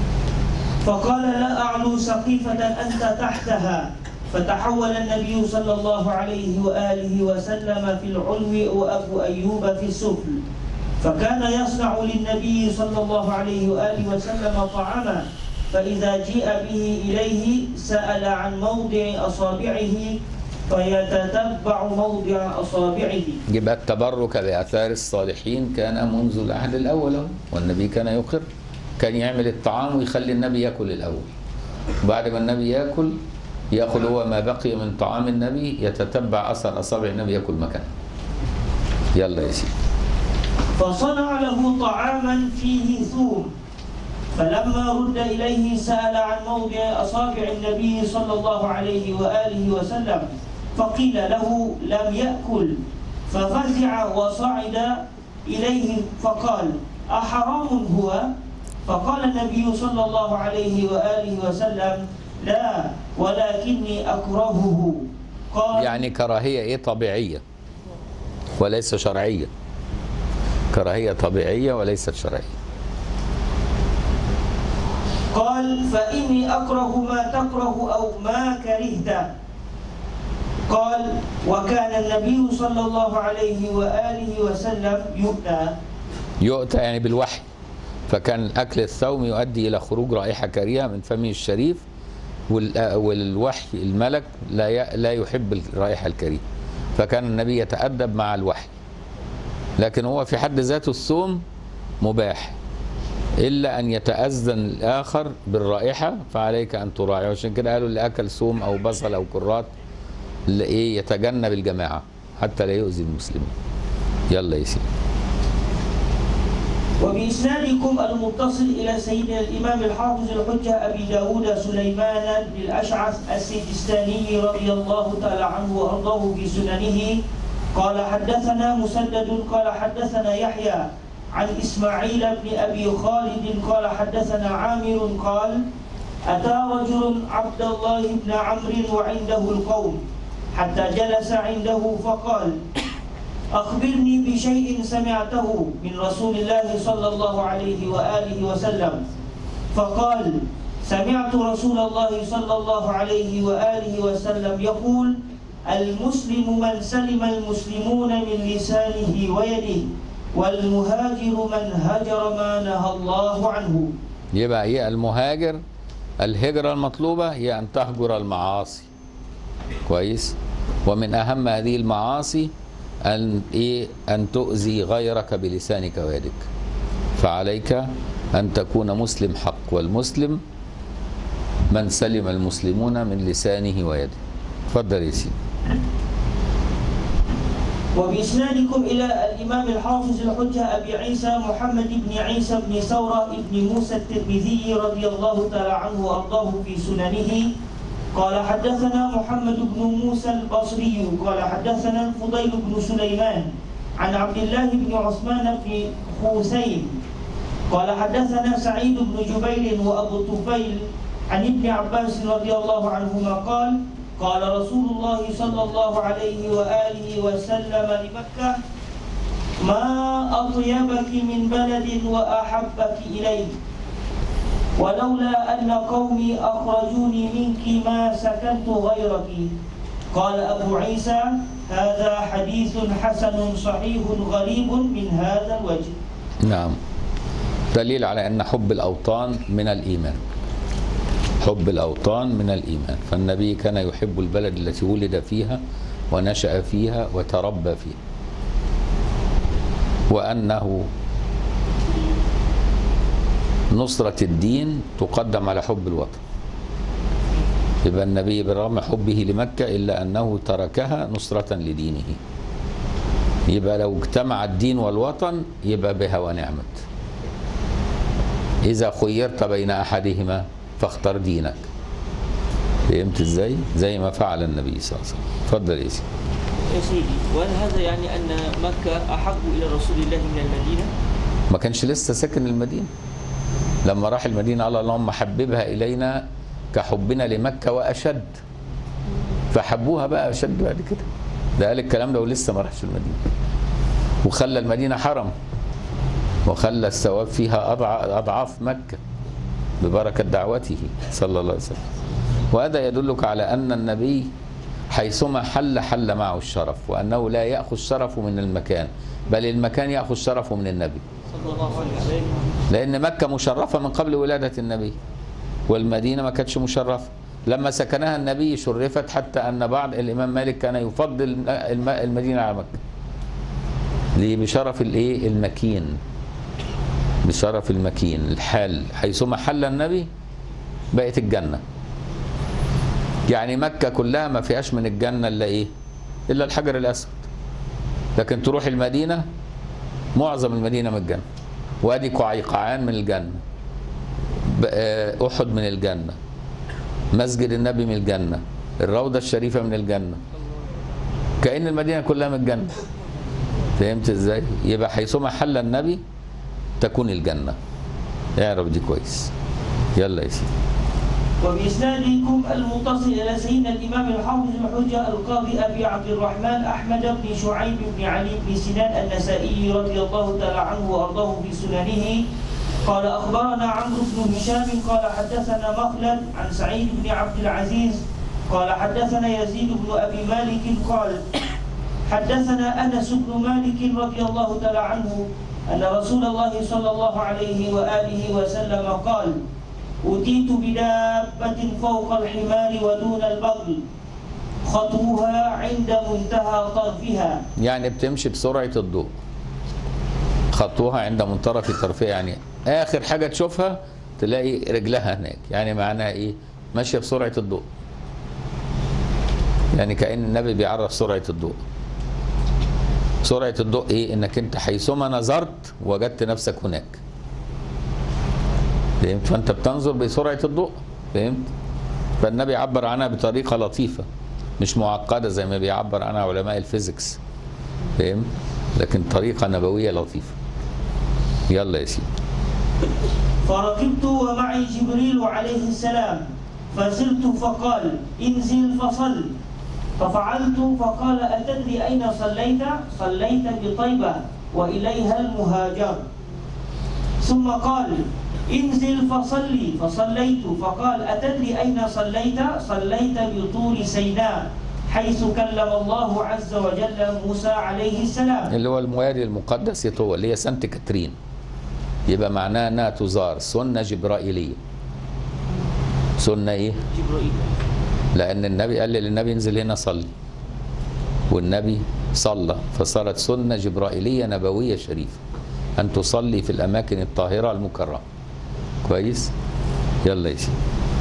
[SPEAKER 1] فقال لا أعلو سقيفة أنت تحتها فتحول النبي صلى الله عليه وآله وسلم في العلو وأبو أيوب في السفل فكان يصنع للنبي صلى الله عليه وآله وسلم طعاما فإذا جيء به إليه سأل عن موضع أصابعه فيتتبع موضع أصابعه
[SPEAKER 2] يبقى التبرك بآثار الصالحين كان منذ العهد الأول أهو، والنبي كان يقر كان يعمل الطعام ويخلي النبي ياكل الأول بعد ما النبي ياكل ياخذ هو ما بقي من طعام النبي يتتبع أثر أصابع النبي ياكل مكانه يلا يا سيدي
[SPEAKER 1] فصنع له طعاما فيه ثوم فلما رد إليه سأل عن موضع أصابع النبي صلى الله عليه وآله وسلم فقيل له لم يأكل ففزع وصعد إليه فقال أحرام هو فقال النبي صلى الله عليه وآله وسلم لا ولكني أكرهه قال
[SPEAKER 2] يعني كراهية إيه طبيعية وليس شرعية كراهية طبيعية وليست شرعية
[SPEAKER 1] قال فإني أكره ما تكره أو ما كرهت قال وكان النبي صلى الله عليه وآله وسلم يؤتى
[SPEAKER 2] يؤتى يعني بالوحي فكان أكل الثوم يؤدي إلى خروج رائحة كريهة من فمه الشريف وال- والوحي الملك لا ي- لا يحب الرائحة الكريهة فكان النبي يتأدب مع الوحي لكن هو في حد ذاته الصوم مباح إلا أن يتأذن الآخر بالرائحة فعليك أن تراعي عشان كده قالوا اللي أكل ثوم أو بصل أو كرات اللي إيه يتجنب الجماعة حتى لا يؤذي المسلمين يلا يا سيدي
[SPEAKER 1] وبإسنادكم المتصل إلى سيدنا الإمام الحافظ الحجة أبي داود سليمان بن الأشعث السجستاني رضي الله تعالى عنه وأرضاه في سننه قال حدثنا مسدد قال حدثنا يحيى عن إسماعيل بن أبي خالد قال حدثنا عامر قال أتى رجل عبد الله بن عمرو وعنده القوم حتى جلس عنده فقال أخبرني بشيء سمعته من رسول الله صلى الله عليه وآله وسلم فقال سمعت رسول الله صلى الله عليه وآله وسلم يقول المسلم من سلم المسلمون من لسانه ويده والمهاجر من هجر ما نهى الله عنه
[SPEAKER 2] يبقى ايه المهاجر الهجرة المطلوبة هي أن تهجر المعاصي كويس ومن أهم هذه المعاصي أن إيه أن تؤذي غيرك بلسانك ويدك فعليك أن تكون مسلم حق والمسلم من سلم المسلمون من لسانه ويده تفضل يا سيدي
[SPEAKER 1] وبإسنادكم إلى الإمام الحافظ الحجة أبي عيسى محمد بن عيسى بن ثورة بن موسى الترمذي رضي الله تعالى عنه وأرضاه في سننه قال حدثنا محمد بن موسى البصري قال حدثنا الفضيل بن سليمان عن عبد الله بن عثمان بن خوسين قال حدثنا سعيد بن جبير وأبو طفيل عن ابن عباس رضي الله عنهما قال قال رسول الله صلى الله عليه وآله وسلم لمكة ما أطيبك من بلد وأحبك إلي ولولا أن قومي أخرجوني منك ما سكنت غيرك قال أبو عيسى هذا حديث حسن صحيح غريب من هذا الوجه
[SPEAKER 2] نعم دليل على أن حب الأوطان من الإيمان حب الأوطان من الإيمان فالنبي كان يحب البلد التي ولد فيها ونشأ فيها وتربى فيها وأنه نصرة الدين تقدم على حب الوطن يبقى النبي برغم حبه لمكة إلا أنه تركها نصرة لدينه يبقى لو اجتمع الدين والوطن يبقى بها ونعمت إذا خيرت بين أحدهما فاختر دينك فهمت ازاي؟ زي ما فعل النبي صلى الله عليه وسلم اتفضل يا سيدي
[SPEAKER 3] يا سيدي وهل هذا يعني أن مكة أحب إلى رسول الله من المدينة؟
[SPEAKER 2] ما كانش لسه ساكن المدينة لما راح المدينة قال اللهم حببها إلينا كحبنا لمكة وأشد فحبوها بقى أشد بعد كده ده قال الكلام ده ولسه ما راحش المدينة وخلى المدينة حرم وخلى الثواب فيها أضع- أضعاف مكة ببركة دعوته صلى الله عليه وسلم وهذا يدلك على أن النبي حيثما حل حل معه الشرف وأنه لا يأخذ شرفه من المكان بل المكان يأخذ شرفه من النبي
[SPEAKER 3] صلى الله عليه وسلم
[SPEAKER 2] لأن مكة مشرفة من قبل ولادة النبي والمدينة ما كانتش مشرفة لما سكنها النبي شرفت حتى أن بعض الإمام مالك كان يفضل الم- المدينة على مكة ليه بشرف الإيه المكين بشرف المكين الحال حيثما حل النبي بقت الجنة يعني مكة كلها ما فيهاش من الجنة إلا إيه إلا الحجر الأسود لكن تروح المدينة معظم المدينة من الجنة وادي قعيقعان من الجنة ب- آه، أحد من الجنة مسجد النبي من الجنة الروضة الشريفة من الجنة كأن المدينة كلها من الجنة فهمت ازاي؟ يبقى حيثما حل النبي تكون الجنة اعرف دي كويس يلا يا سيدي
[SPEAKER 1] وبإسنادكم المتصل إلى سيدنا الإمام الحافظ الحجة القاضي أبي عبد الرحمن أحمد بن شعيب بن علي بن سنان النسائي رضي الله تعالى عنه وأرضاه في سننه قال أخبرنا عمرو بن هشام قال حدثنا مخلد عن سعيد بن عبد العزيز قال حدثنا يزيد بن أبي مالك قال حدثنا أنس بن مالك رضي الله تعالى عنه أن رسول الله صلى الله عليه وآله وسلم قال أتيت بدابة فوق الحمار ودون البغل خطوها عند منتهى طرفها
[SPEAKER 2] يعني بتمشي بسرعة الضوء خطوها عند منطرف طرفها يعني آخر حاجة تشوفها تلاقي رجلها هناك يعني معناها إيه ماشية بسرعة الضوء يعني كأن النبي بيعرف سرعة الضوء سرعة الضوء إيه إنك أنت حيثما نظرت وجدت نفسك هناك فهمت فأنت بتنظر بسرعة الضوء فهمت فالنبي عبر عنها بطريقة لطيفة مش معقدة زي ما بيعبر عنها علماء الفيزيكس فهمت لكن طريقة نبوية لطيفة يلا يا سيدي
[SPEAKER 1] فركبت ومعي جبريل عليه السلام فزلت فقال انزل فصل ففعلت فقال أتدري أين صليت؟ صليت بطيبة وإليها المهاجر ثم قال انزل فصلي فصليت فقال أتدري أين صليت؟ صليت بطور سيناء حيث كلم الله عز وجل موسى عليه السلام
[SPEAKER 2] اللي هو المواري المقدس يطوى اللي هي سانت كاترين يبقى معناها انها تزار سنه جبرائيليه سنه ايه
[SPEAKER 3] جبرائيل
[SPEAKER 2] لان النبي قال للنبي انزل هنا صلي والنبي صلى فصارت سنه جبرائيليه نبويه شريفه ان تصلي في الاماكن الطاهره المكرمه كويس يلا يا سيدي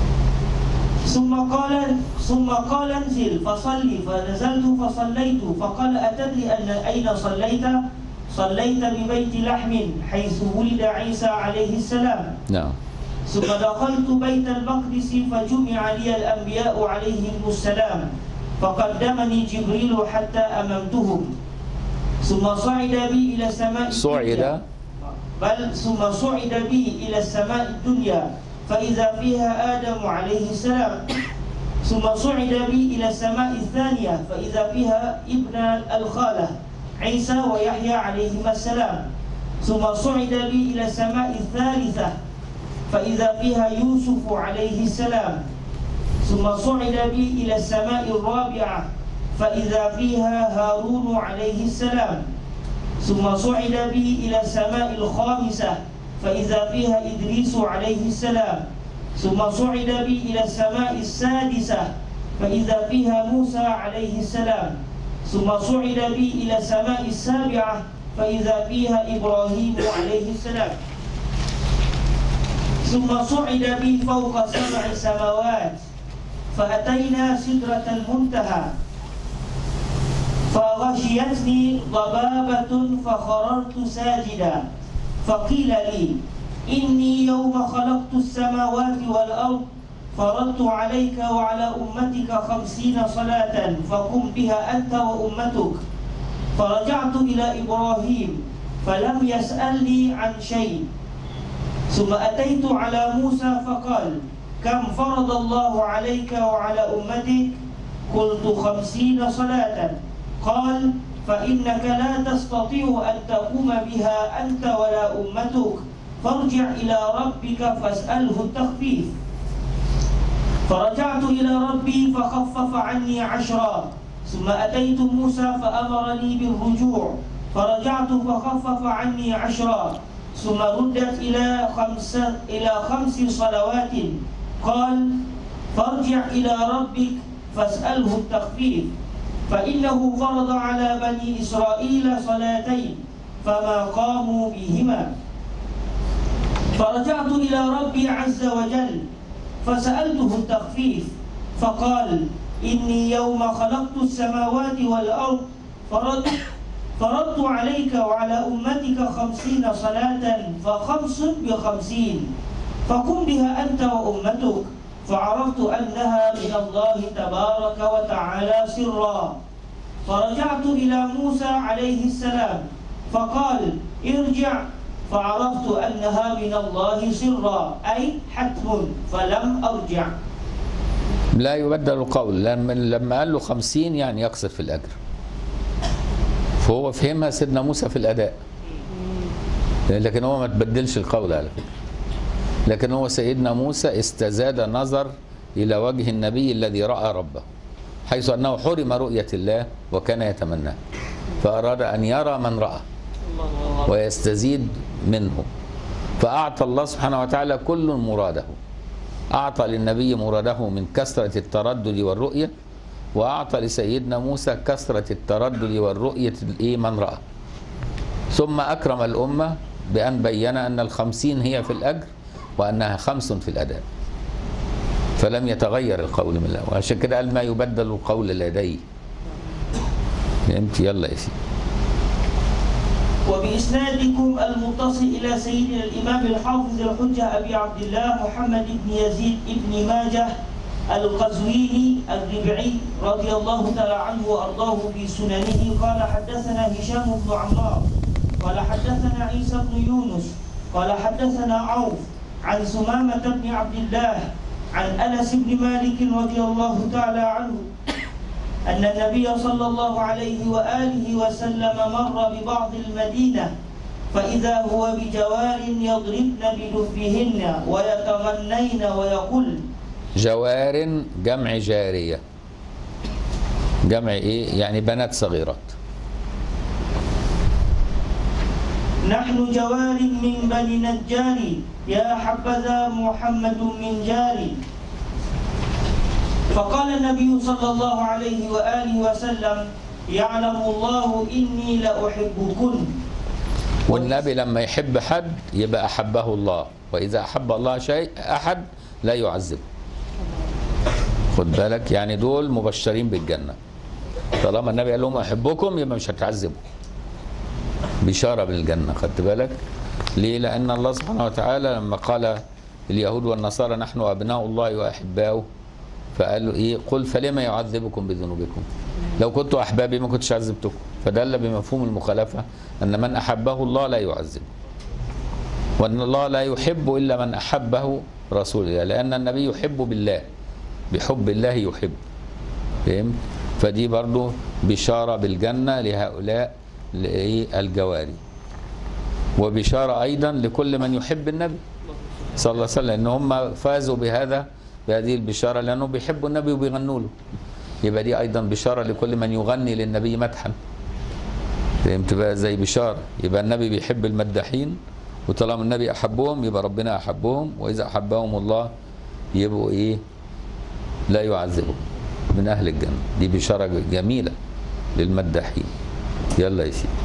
[SPEAKER 1] ثم قال ثم قال انزل فصلي فنزلت فصليت فقال أتدري أن أين صليت؟ صليت ببيت لحم حيث ولد عيسى عليه السلام
[SPEAKER 2] نعم
[SPEAKER 1] ثم دخلت بيت المقدس فجمع لي الأنبياء عليهم السلام فقدمني جبريل حتى أممتهم ثم صعد بي إلى السماء
[SPEAKER 2] صعد
[SPEAKER 1] الدنيا. بل ثم صعد بي إلى السماء الدنيا فإذا فيها آدم عليه السلام ثم صعد بي إلى السماء الثانية فإذا فيها ابن الخالة عيسى ويحيى عليهما السلام ثم صعد بي إلى السماء الثالثة فإذا فيها يوسف عليه السلام ثم صعد بي إلى السماء الرابعة فإذا فيها هارون عليه السلام ثم صعد بي إلى السماء الخامسة فإذا فيها إدريس عليه السلام ثم صعد بي إلى السماء السادسة فإذا فيها موسى عليه السلام ثم صعد بي إلى السماء السابعة فإذا فيها إبراهيم عليه السلام ثم صعد بي فوق سبع سماوات فأتينا سدرة المنتهى فغشيتني ضبابة فخررت ساجدا فقيل لي إني يوم خلقت السماوات والأرض فرضت عليك وعلى أمتك خمسين صلاة فقم بها أنت وأمتك فرجعت إلى إبراهيم فلم يسألني عن شيء ثم أتيت على موسى فقال كم فرض الله عليك وعلى أمتك قلت خمسين صلاة قال فإنك لا تستطيع أن تقوم بها أنت ولا أمتك فارجع إلى ربك فاسأله التخفيف فرجعت إلى ربي فخفف عني عشرا ثم أتيت موسى فأمرني بالرجوع فرجعت فخفف عني عشرا ثم ردت إلى خمس إلى خمس صلوات قال فارجع إلى ربك فاسأله التخفيف فإنه فرض على بني إسرائيل صلاتين فما قاموا بهما فرجعت إلى ربي عز وجل فسألته التخفيف فقال إني يوم خلقت السماوات والأرض فرضت فرضت عليك وعلى أمتك خمسين صلاة فخمس بخمسين فقم بها أنت وأمتك فعرفت أنها من الله تبارك وتعالى سرا فرجعت إلى موسى عليه السلام فقال ارجع فعرفت أنها من الله سرا أي حتم فلم أرجع
[SPEAKER 2] لا يبدل القول لما لما قال له خمسين يعني يقصد في الأجر فهو فهمها سيدنا موسى في الأداء لكن هو ما تبدلش القول على فكرة لكن هو سيدنا موسى استزاد نظر إلى وجه النبي الذي رأى ربه حيث أنه حرم رؤية الله وكان يتمناه فأراد أن يرى من رأى
[SPEAKER 3] الله الله
[SPEAKER 2] ويستزيد منه فأعطى الله سبحانه وتعالى كل مراده أعطى للنبي مراده من كثرة التردد والرؤية وأعطى لسيدنا موسى كثرة التردد والرؤية الإيه من رأى ثم أكرم الأمة بأن بين أن الخمسين هي في الأجر وأنها خمس في الأداء فلم يتغير القول من الله وعشان كده قال ما يبدل القول لدي فهمت يلا يا سيدي
[SPEAKER 1] وبإسنادكم المتصل إلى سيدنا الإمام الحافظ الحجة أبي عبد الله محمد بن يزيد بن ماجه القزويني الربعي رضي الله تعالى عنه وأرضاه في سننه قال حدثنا هشام بن عمار قال حدثنا عيسى بن يونس قال حدثنا عوف عن سمامة بن عبد الله عن أنس بن مالك رضي الله تعالى عنه أن النبي صلى الله عليه وآله وسلم مر ببعض المدينة فإذا هو بجوار يضربن بدفهن ويتغنين ويقول
[SPEAKER 2] جوار جمع جارية جمع ايه يعني بنات صغيرات
[SPEAKER 1] نحن جوار من بني نجار يا حبذا محمد من جاري فقال النبي صلى الله عليه وآله وسلم يعلم الله إني لأحبكن
[SPEAKER 2] والنبي لما يحب حد يبقى أحبه الله وإذا أحب الله شيء أحد لا يعذبه خد بالك يعني دول مبشرين بالجنة طالما النبي قال لهم أحبكم يبقى مش هتعذبوا بشارة بالجنة خدت بالك ليه لأن الله سبحانه وتعالى لما قال اليهود والنصارى نحن أبناء الله وأحباؤه فقال له إيه قل فلما يعذبكم بذنوبكم لو كنتوا أحبابي ما كنتش عذبتكم فدل بمفهوم المخالفة أن من أحبه الله لا يعذبه وأن الله لا يحب إلا من أحبه رسول الله لأن النبي يحب بالله بحب الله يحب فهمت فدي برضو بشارة بالجنة لهؤلاء الإيه؟ الجواري وبشارة أيضا لكل من يحب النبي صلى الله عليه وسلم إن هم فازوا بهذا بهذه البشارة لأنه بيحبوا النبي وبيغنوا له يبقى دي أيضا بشارة لكل من يغني للنبي مدحا فهمت بقى زي بشارة يبقى النبي بيحب المداحين وطالما النبي أحبهم يبقى ربنا أحبهم وإذا أحبهم الله يبقوا إيه لا يعذبهم من أهل الجنة دي بشارة جميلة للمداحين يلا يا سيدي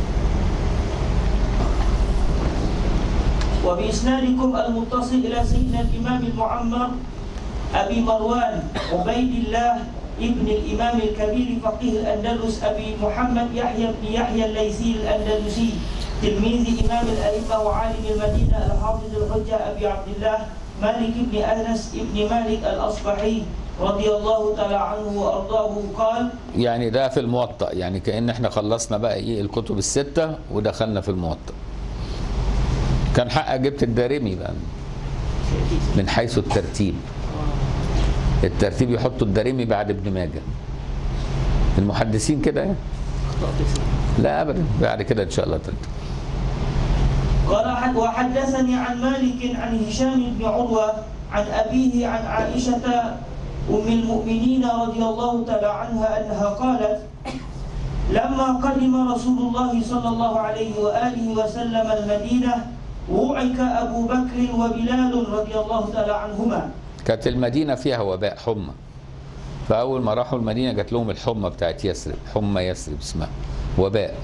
[SPEAKER 1] وبإسنادكم المتصل إلى سيدنا الإمام المعمر أبي مروان عبيد الله ابن الإمام الكبير فقيه الأندلس أبي محمد يحيى بن يحيى الليثي الأندلسي تلميذ إمام الأئمة وعالم المدينة الحافظ الحجة أبي عبد الله مالك بن أنس بن مالك الأصبحي رضي الله تعالى عنه وأرضاه قال
[SPEAKER 2] يعني ده في الموطأ يعني كأن احنا خلصنا بقى ايه الكتب الستة ودخلنا في الموطأ كان حقك جبت الدارمي بقى من حيث الترتيب الترتيب يحطوا الدارمي بعد ابن ماجه المحدثين كده يعني
[SPEAKER 3] أخطأت اسمه.
[SPEAKER 2] لا ابدا بعد كده ان شاء الله ترتيب
[SPEAKER 1] قال حد- وحدثني عن مالك عن هشام بن عروة عن أبيه عن عائشة أم المؤمنين رضي الله تعالى عنها أنها قالت لما قدم رسول الله صلى الله عليه وآله وسلم المدينة وعك أبو بكر وبلال رضي الله تعالى عنهما
[SPEAKER 2] كانت المدينة فيها وباء حمى فأول ما راحوا المدينة جات لهم الحمى بتاعت يثرب حمى يثرب اسمها وباء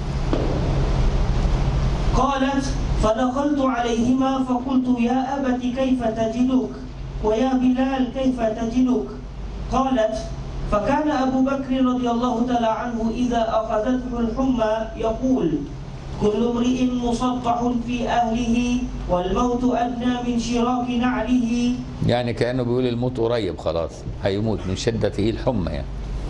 [SPEAKER 1] قالت فدخلت عليهما فقلت يا أبت كيف تجدك ويا بلال كيف تجدك قالت فكان أبو بكر رضي الله تعالى عنه إذا أخذته الحمى يقول كل امرئ مصبح في أهله والموت أدنى من شراك نعله
[SPEAKER 2] يعني كأنه بيقول الموت قريب خلاص هيموت من شدة ايه الحمى يعني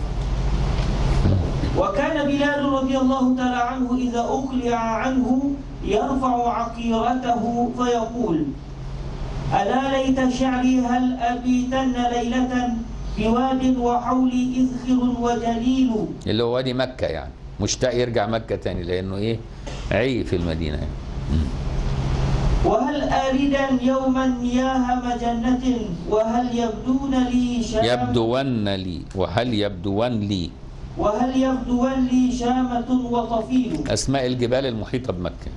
[SPEAKER 1] وكان بلال رضي الله تعالى عنه إذا أقلع عنه يرفع عقيرته فيقول ألا ليت شعري هل أبيتن ليلة بواد وحولي إذخر وجليل
[SPEAKER 2] اللي هو وادي مكة يعني مشتاق يرجع مكة تاني لأنه ايه عي في المدينة يعني.
[SPEAKER 1] وهل آردا يوما مياه مجنة وهل يبدون لي شام
[SPEAKER 2] يبدون لي وهل يبدون لي
[SPEAKER 1] وهل يبدون لي شامة وطفيل
[SPEAKER 2] أسماء الجبال المحيطة بمكة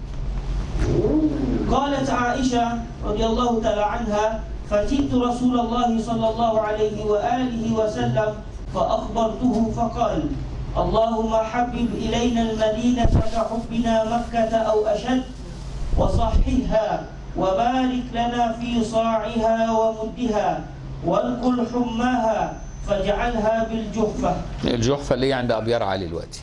[SPEAKER 1] قالت عائشة رضي الله تعالى عنها فجئت رسول الله صلى الله عليه وآله وسلم فأخبرته فقال اللهم حبب إلينا المدينة كحبنا مكة أو أشد وصححها وبارك لنا في صاعها ومدها والقل حماها فاجعلها بالجحفة
[SPEAKER 2] الجحفة اللي هي عند أبيار علي دلوقتي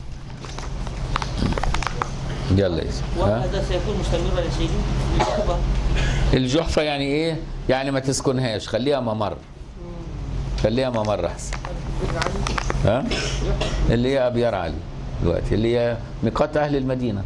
[SPEAKER 2] يلا يا سيدي. ها؟
[SPEAKER 3] وهذا سيكون مستمرا يا سيدي بالجحفة
[SPEAKER 2] الجحفة يعني إيه؟ يعني ما تسكنهاش خليها ممر خليها ممر أحسن ها؟ اللي هي أبيار علي دلوقتي اللي هي ميقات أهل المدينة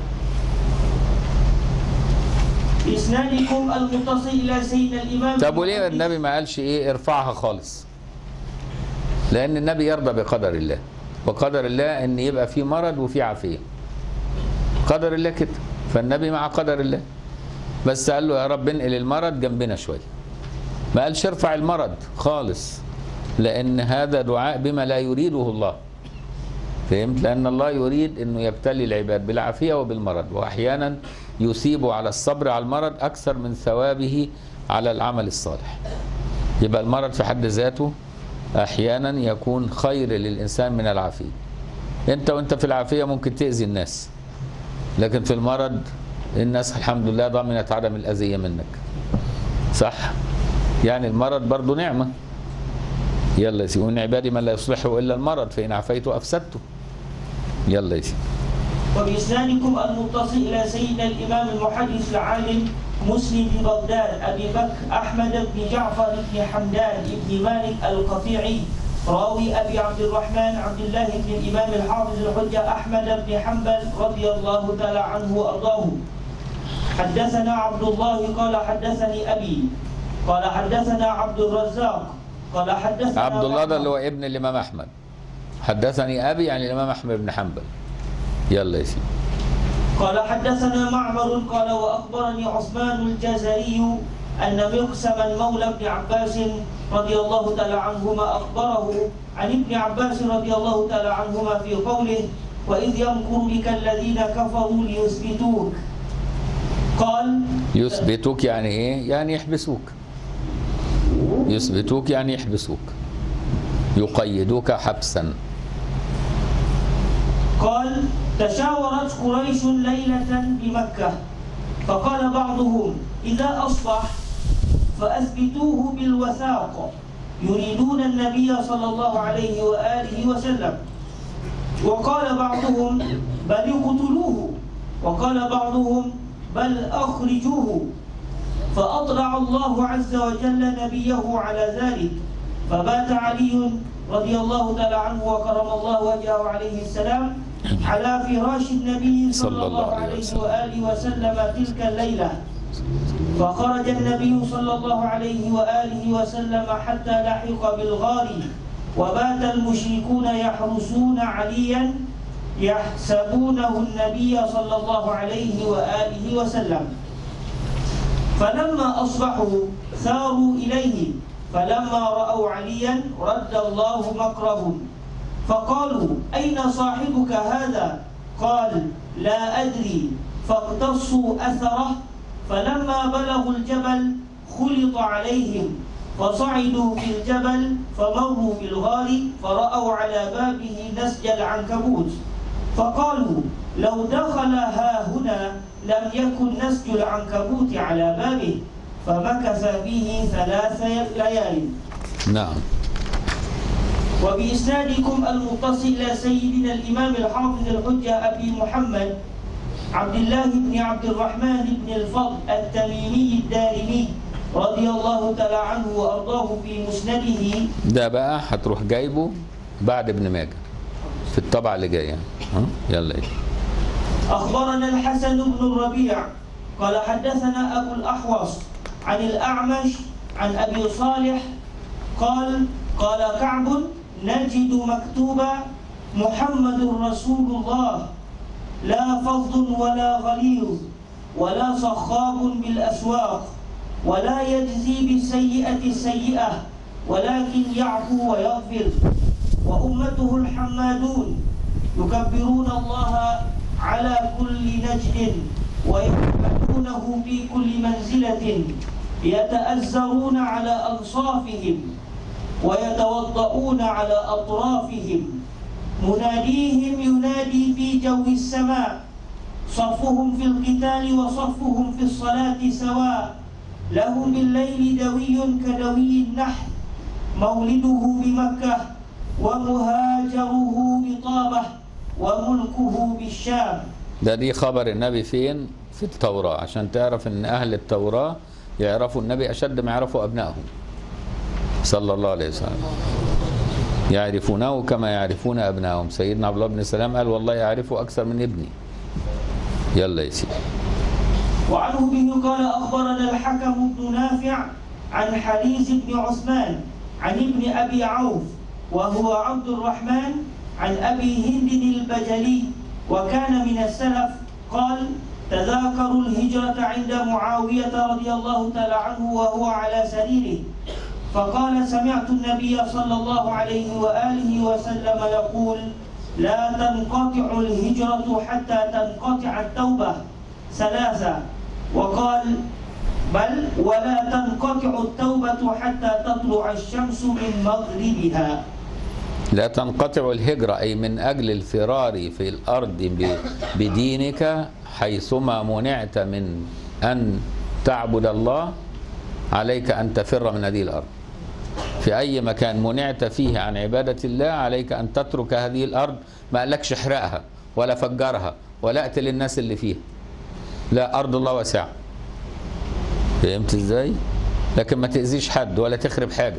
[SPEAKER 1] بإسنادكم المتصل إلى سيدنا الإمام
[SPEAKER 2] طب وليه النبي ما قالش ايه ارفعها خالص لان النبي يرضى بقدر الله وقدر الله ان يبقى في مرض وفي عافيه قدر الله كده فالنبي مع قدر الله بس قال له يا رب انقل المرض جنبنا شويه ما قالش ارفع المرض خالص لان هذا دعاء بما لا يريده الله فهمت لان الله يريد انه يبتلي العباد بالعافيه وبالمرض واحيانا يثيب على الصبر على المرض اكثر من ثوابه على العمل الصالح يبقى المرض في حد ذاته احيانا يكون خير للانسان من العافيه انت وانت في العافيه ممكن تاذي الناس لكن في المرض الناس الحمد لله ضمنت عدم الاذيه منك صح يعني المرض برضه نعمه يلا يا سيدي ومن عبادي من لا يصلحه الا المرض فان عافيته افسدته يلا يا سيدي
[SPEAKER 1] وبإسنادكم المتصل إلى سيدنا الإمام المحدث العالم مسلم بن بغداد أبي بكر أحمد بن جعفر بن حمدان بن مالك القطيعي راوي أبي عبد الرحمن عبد الله بن الإمام الحافظ الحجة أحمد بن حنبل رضي الله تعالى عنه وأرضاه حدثنا عبد الله قال حدثني أبي قال حدثنا عبد الرزاق قال حدثنا
[SPEAKER 2] عبد الله ده اللي
[SPEAKER 1] معمر.
[SPEAKER 2] هو ابن الامام احمد حدثني ابي يعني الامام احمد بن حنبل يلا يا سيدي
[SPEAKER 1] قال حدثنا معمر قال واخبرني عثمان الجزري ان مقسما مولى ابن عباس رضي الله تعالى عنهما اخبره عن ابن عباس رضي الله تعالى عنهما في قوله واذ يمكر بك الذين كفروا ليثبتوك قال
[SPEAKER 2] يثبتوك يعني ايه يعني يحبسوك يثبتوك يعني يحبسوك يقيدوك حبسا
[SPEAKER 1] قال تشاورت قريش ليلة بمكة فقال بعضهم إذا أصبح فأثبتوه بالوثاق يريدون النبي صلى الله عليه وآله وسلم وقال بعضهم بل اقتلوه وقال بعضهم بل أخرجوه فأطلع الله عز وجل نبيه على ذلك فبات علي رضي الله تعالى عنه وكرم الله وجهه عليه السلام على فراش النبي صلى الله عليه وآله وسلم تلك الليلة فخرج النبي صلى الله عليه وآله وسلم حتى لحق بالغار وبات المشركون يحرسون عليا يحسبونه النبي صلى الله عليه وآله وسلم فلما أصبحوا ثاروا إليه فلما رأوا عليا رد الله مكرهم فقالوا أين صاحبك هذا قال لا أدري فاقتصوا أثره فلما بلغوا الجبل خلط عليهم فصعدوا في الجبل فمروا بالغار فرأوا على بابه نسج العنكبوت فقالوا لو دخل ها هنا لم يكن نسج العنكبوت على بابه فمكث به ثلاث ليال
[SPEAKER 2] نعم
[SPEAKER 1] وبإسنادكم المتصل إلى سيدنا الإمام الحافظ الحجة أبي محمد عبد الله بن عبد الرحمن بن الفضل التميمي الدارمي رضي الله تعالى عنه وأرضاه في مسنده
[SPEAKER 2] ده بقى هتروح جايبه بعد ابن ماجه في الطبعه اللي جايه ها يلا ايه
[SPEAKER 1] أخبرنا الحسن بن الربيع قال حدثنا أبو الأحوص عن الأعمش عن أبي صالح قال قال كعب نجد مكتوبا محمد رسول الله لا فظ ولا غليظ ولا صخاب بالأسواق ولا يجزي بالسيئة السيئة ولكن يعفو ويغفر وأمته الحمادون يكبرون الله على كل نجد ويحمدونه في كل منزلة يتأزرون على أنصافهم ويتوضؤون على أطرافهم مناديهم ينادي في جو السماء صفهم في القتال وصفهم في الصلاة سواء لهم بالليل دوي كدوي النحل مولده بمكة ومهاجره بطابة وملكه بالشام
[SPEAKER 2] ده دي خبر النبي فين في التوراة عشان تعرف ان اهل التوراة يعرفوا النبي اشد ما يعرفوا ابنائهم صلى الله عليه وسلم يعرفونه كما يعرفون ابنائهم سيدنا عبد الله بن سلام قال والله يعرفه اكثر من ابني يلا يا سيدي
[SPEAKER 1] وعنه به قال أخبرنا الحكم بن نافع عن حريز بن عثمان عن ابن أبي عوف وهو عبد الرحمن عن أبي هند البجلي وكان من السلف قال تذاكروا الهجرة عند معاوية رضي الله تعالى عنه وهو على سريره فقال سمعت النبي صلى الله عليه وآله وسلم يقول لا تنقطع الهجرة حتى تنقطع التوبة ثلاثة وقال بل ولا تنقطع التوبة حتى تطلع الشمس من مغربها
[SPEAKER 2] لا تنقطع الهجرة أي من أجل الفرار في الأرض ب- بدينك حيثما منعت من أن تعبد الله عليك أن تفر من هذه الأرض في أي مكان منعت فيه عن عبادة الله عليك أن تترك هذه الأرض ما قالكش احرقها ولا فجرها ولا اقتل الناس اللي فيها لا أرض الله واسعة فهمت ازاي؟ لكن ما تأذيش حد ولا تخرب حاجة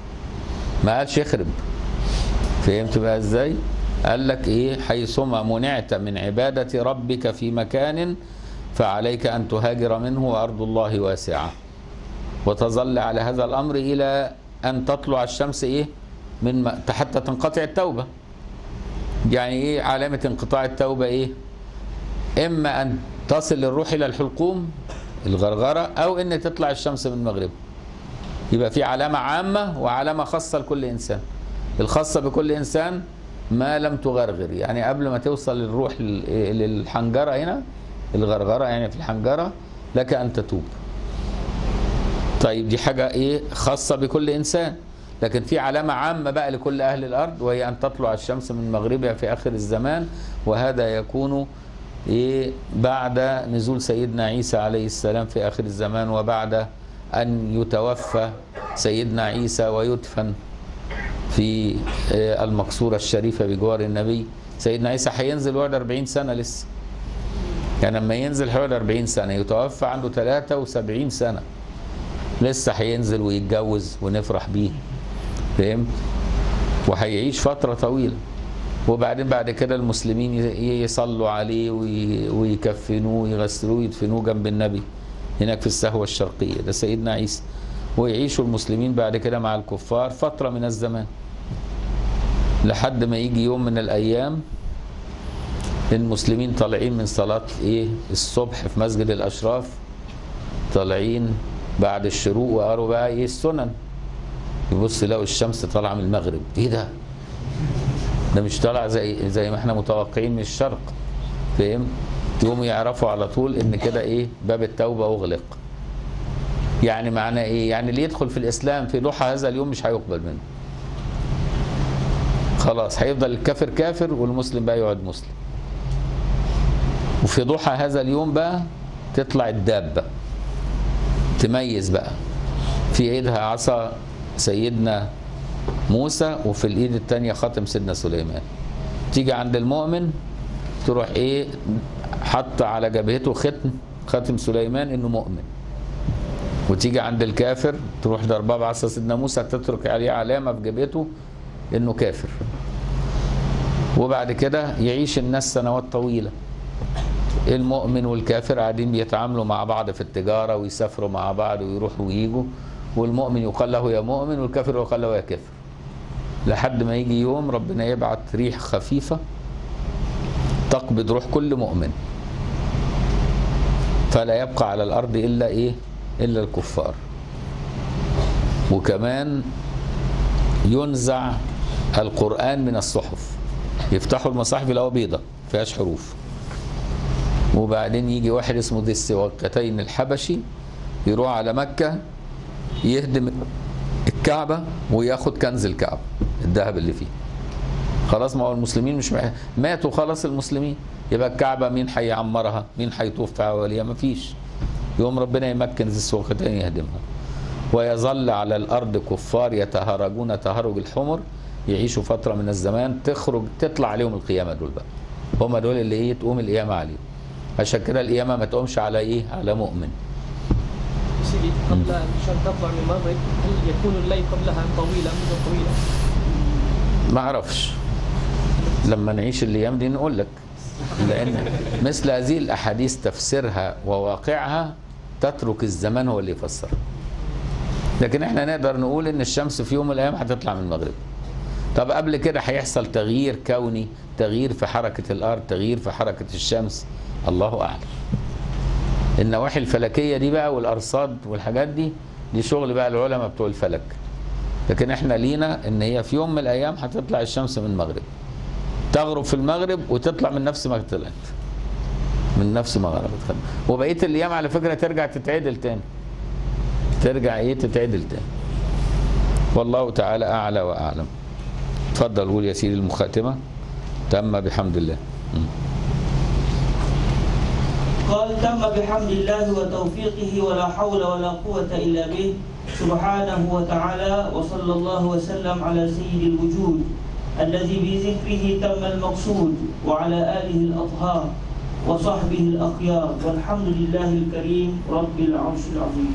[SPEAKER 2] ما قالش يخرب فهمت بقى ازاي؟ قال لك ايه حيثما منعت من عبادة ربك في مكان فعليك أن تهاجر منه وأرض الله واسعة وتظل على هذا الأمر إلى أن تطلع الشمس إيه من م... حتى تنقطع التوبة يعني إيه علامة انقطاع التوبة إيه إما أن تصل الروح إلى الحلقوم الغرغرة أو أن تطلع الشمس من مغربها يبقى في علامة عامة وعلامة خاصة لكل إنسان الخاصة بكل إنسان ما لم تغرغر يعني قبل ما توصل الروح لل- للحنجرة هنا الغرغرة يعني في الحنجرة لك أن تتوب طيب دي حاجة إيه خاصة بكل إنسان لكن في علامة عامة بقى لكل أهل الأرض وهي أن تطلع الشمس من مغربها في آخر الزمان وهذا يكون إيه بعد نزول سيدنا عيسى عليه السلام في آخر الزمان وبعد أن يتوفى سيدنا عيسى ويدفن في آه، المقصورة الشريفة بجوار النبي سيدنا عيسى هينزل بعد 40 سنة لسه يعني لما ينزل حوالي 40 سنة يتوفى عنده 73 سنة لسه هينزل ويتجوز ونفرح بيه فهمت وهيعيش فترة طويلة وبعدين بعد كده المسلمين ي- يصلوا عليه وي- ويكفنوه ويغسلوه ويدفنوه جنب النبي هناك في السهوة الشرقية ده سيدنا عيسى ويعيشوا المسلمين بعد كده مع الكفار فترة من الزمان لحد ما يجي يوم من الأيام المسلمين طالعين من صلاة إيه الصبح في مسجد الأشراف طالعين بعد الشروق وقروا بقى إيه السنن يبص يلاقوا الشمس طالعة من المغرب إيه ده؟ ده مش طالع زي زي ما احنا متوقعين من الشرق فاهم؟ يقوموا يعرفوا على طول ان كده ايه باب التوبه اغلق. يعني معناه ايه؟ يعني اللي يدخل في الاسلام في ضحى هذا اليوم مش هيقبل منه. خلاص هيفضل الكافر كافر والمسلم بقى يقعد مسلم. وفي ضحى هذا اليوم بقى تطلع الدابه تميز بقى في ايدها عصا سيدنا موسى وفي الايد الثانيه خاتم سيدنا سليمان تيجي عند المؤمن تروح ايه حط على جبهته ختم خاتم سليمان انه مؤمن وتيجي عند الكافر تروح ضرباه بعصا سيدنا موسى تترك عليه علامه في جبهته انه كافر وبعد كده يعيش الناس سنوات طويله المؤمن والكافر قاعدين بيتعاملوا مع بعض في التجاره ويسافروا مع بعض ويروحوا ويجوا والمؤمن يقال له يا مؤمن والكافر يقال له يا كافر لحد ما يجي يوم ربنا يبعت ريح خفيفة تقبض روح كل مؤمن فلا يبقى على الأرض إلا إيه إلا الكفار وكمان ينزع القرآن من الصحف يفتحوا المصاحف يلاقوها بيضة فيهاش حروف وبعدين يجي واحد اسمه ذي السواقتين الحبشي يروح على مكة يهدم الكعبة وياخد كنز الكعبة الذهب اللي فيه خلاص ما هو المسلمين مش مح... ماتوا خلاص المسلمين يبقى الكعبة مين هيعمرها مين هيطوف في حواليها مفيش يوم ربنا يمكن ذي السواقتين يهدمها ويظل على الأرض كفار يتهرجون تهرج الحمر يعيشوا فترة من الزمان تخرج تطلع عليهم القيامة دول بقى هم دول اللي ايه تقوم القيامة عليهم عشان كده القيامة ما تقومش على ايه على مؤمن
[SPEAKER 3] سيدي قبل مشان تطلع من المغرب هل يكون الليل قبلها طويلا مدة طويلة؟
[SPEAKER 2] ما اعرفش لما نعيش الايام دي نقول لك لان مثل هذه الاحاديث تفسيرها وواقعها تترك الزمان هو اللي يفسرها لكن احنا نقدر نقول ان الشمس في يوم من الايام هتطلع من المغرب طب قبل كده هيحصل تغيير كوني تغيير في حركة الارض تغيير في حركة الشمس الله اعلم النواحي الفلكية دي بقى والارصاد والحاجات دي دي شغل بقى العلماء بتوع الفلك لكن احنا لينا ان هي في يوم من الايام هتطلع الشمس من المغرب تغرب في المغرب وتطلع من نفس ما طلعت من نفس ما غربت وبقيه الايام على فكره ترجع تتعدل تاني ترجع ايه تتعدل تاني والله تعالى اعلى واعلم اتفضل قول يا سيدي المخاتمه تم بحمد الله م.
[SPEAKER 1] قال تم بحمد الله وتوفيقه ولا حول ولا قوة إلا به سبحانه وتعالى وصلى الله وسلم على سيد الوجود الذي بذكره تم المقصود وعلى آله الأطهار وصحبه الأخيار والحمد لله الكريم رب العرش العظيم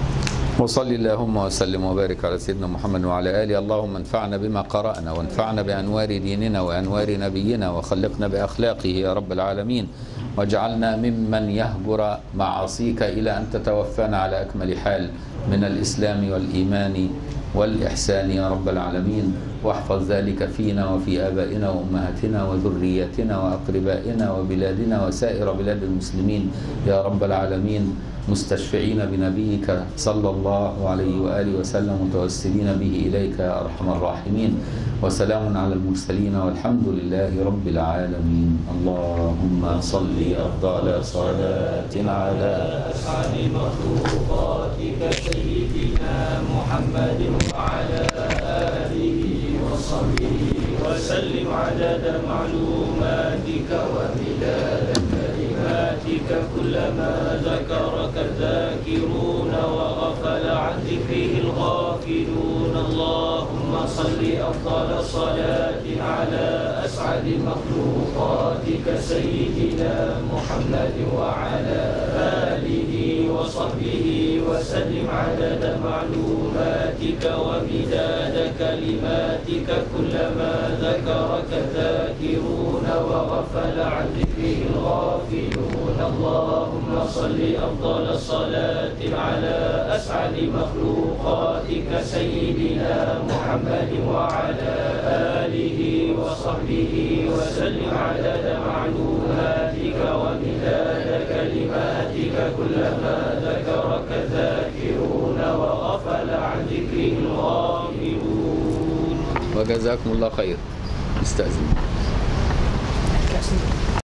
[SPEAKER 2] وصل اللهم وسلم وبارك على سيدنا محمد وعلى اله اللهم انفعنا بما قرانا وانفعنا بانوار ديننا وانوار نبينا وخلقنا باخلاقه يا رب العالمين واجعلنا ممن يهجر معاصيك الى ان تتوفانا على اكمل حال من الاسلام والايمان والاحسان يا رب العالمين واحفظ ذلك فينا وفي ابائنا وامهاتنا وذرياتنا واقربائنا وبلادنا وسائر بلاد المسلمين يا رب العالمين مستشفعين بنبيك صلى الله عليه واله وسلم متوسلين به اليك يا ارحم الراحمين وسلام على المرسلين والحمد لله رب العالمين اللهم صل افضل صلاه على
[SPEAKER 4] أسعد مخلوقاتك سيدنا محمد وعلى آله وصحبه وسلم عدد معلوماتك ومداد كلماتك كلما ذكرك الذاكرون وغفل عن ذكره الغافلون اللهم صل أفضل صلاة على أسعد مخلوقاتك سيدنا محمد وعلى آله وصحبه وسلم عدد معلوماتك ومداد كلماتك كلما ذكرك الذاكرون وغفل عن ذكره الغافلون اللهم صل أفضل الصلاة على أسعد مخلوقاتك سيدنا محمد وعلى آله وصحبه وسلم عدد معلوماتك ومداد كلماتك كلما ذكرك الذاكرون وغفل عن ذكره الغافلون
[SPEAKER 2] وجزاكم الله خير استاذن
[SPEAKER 3] كأس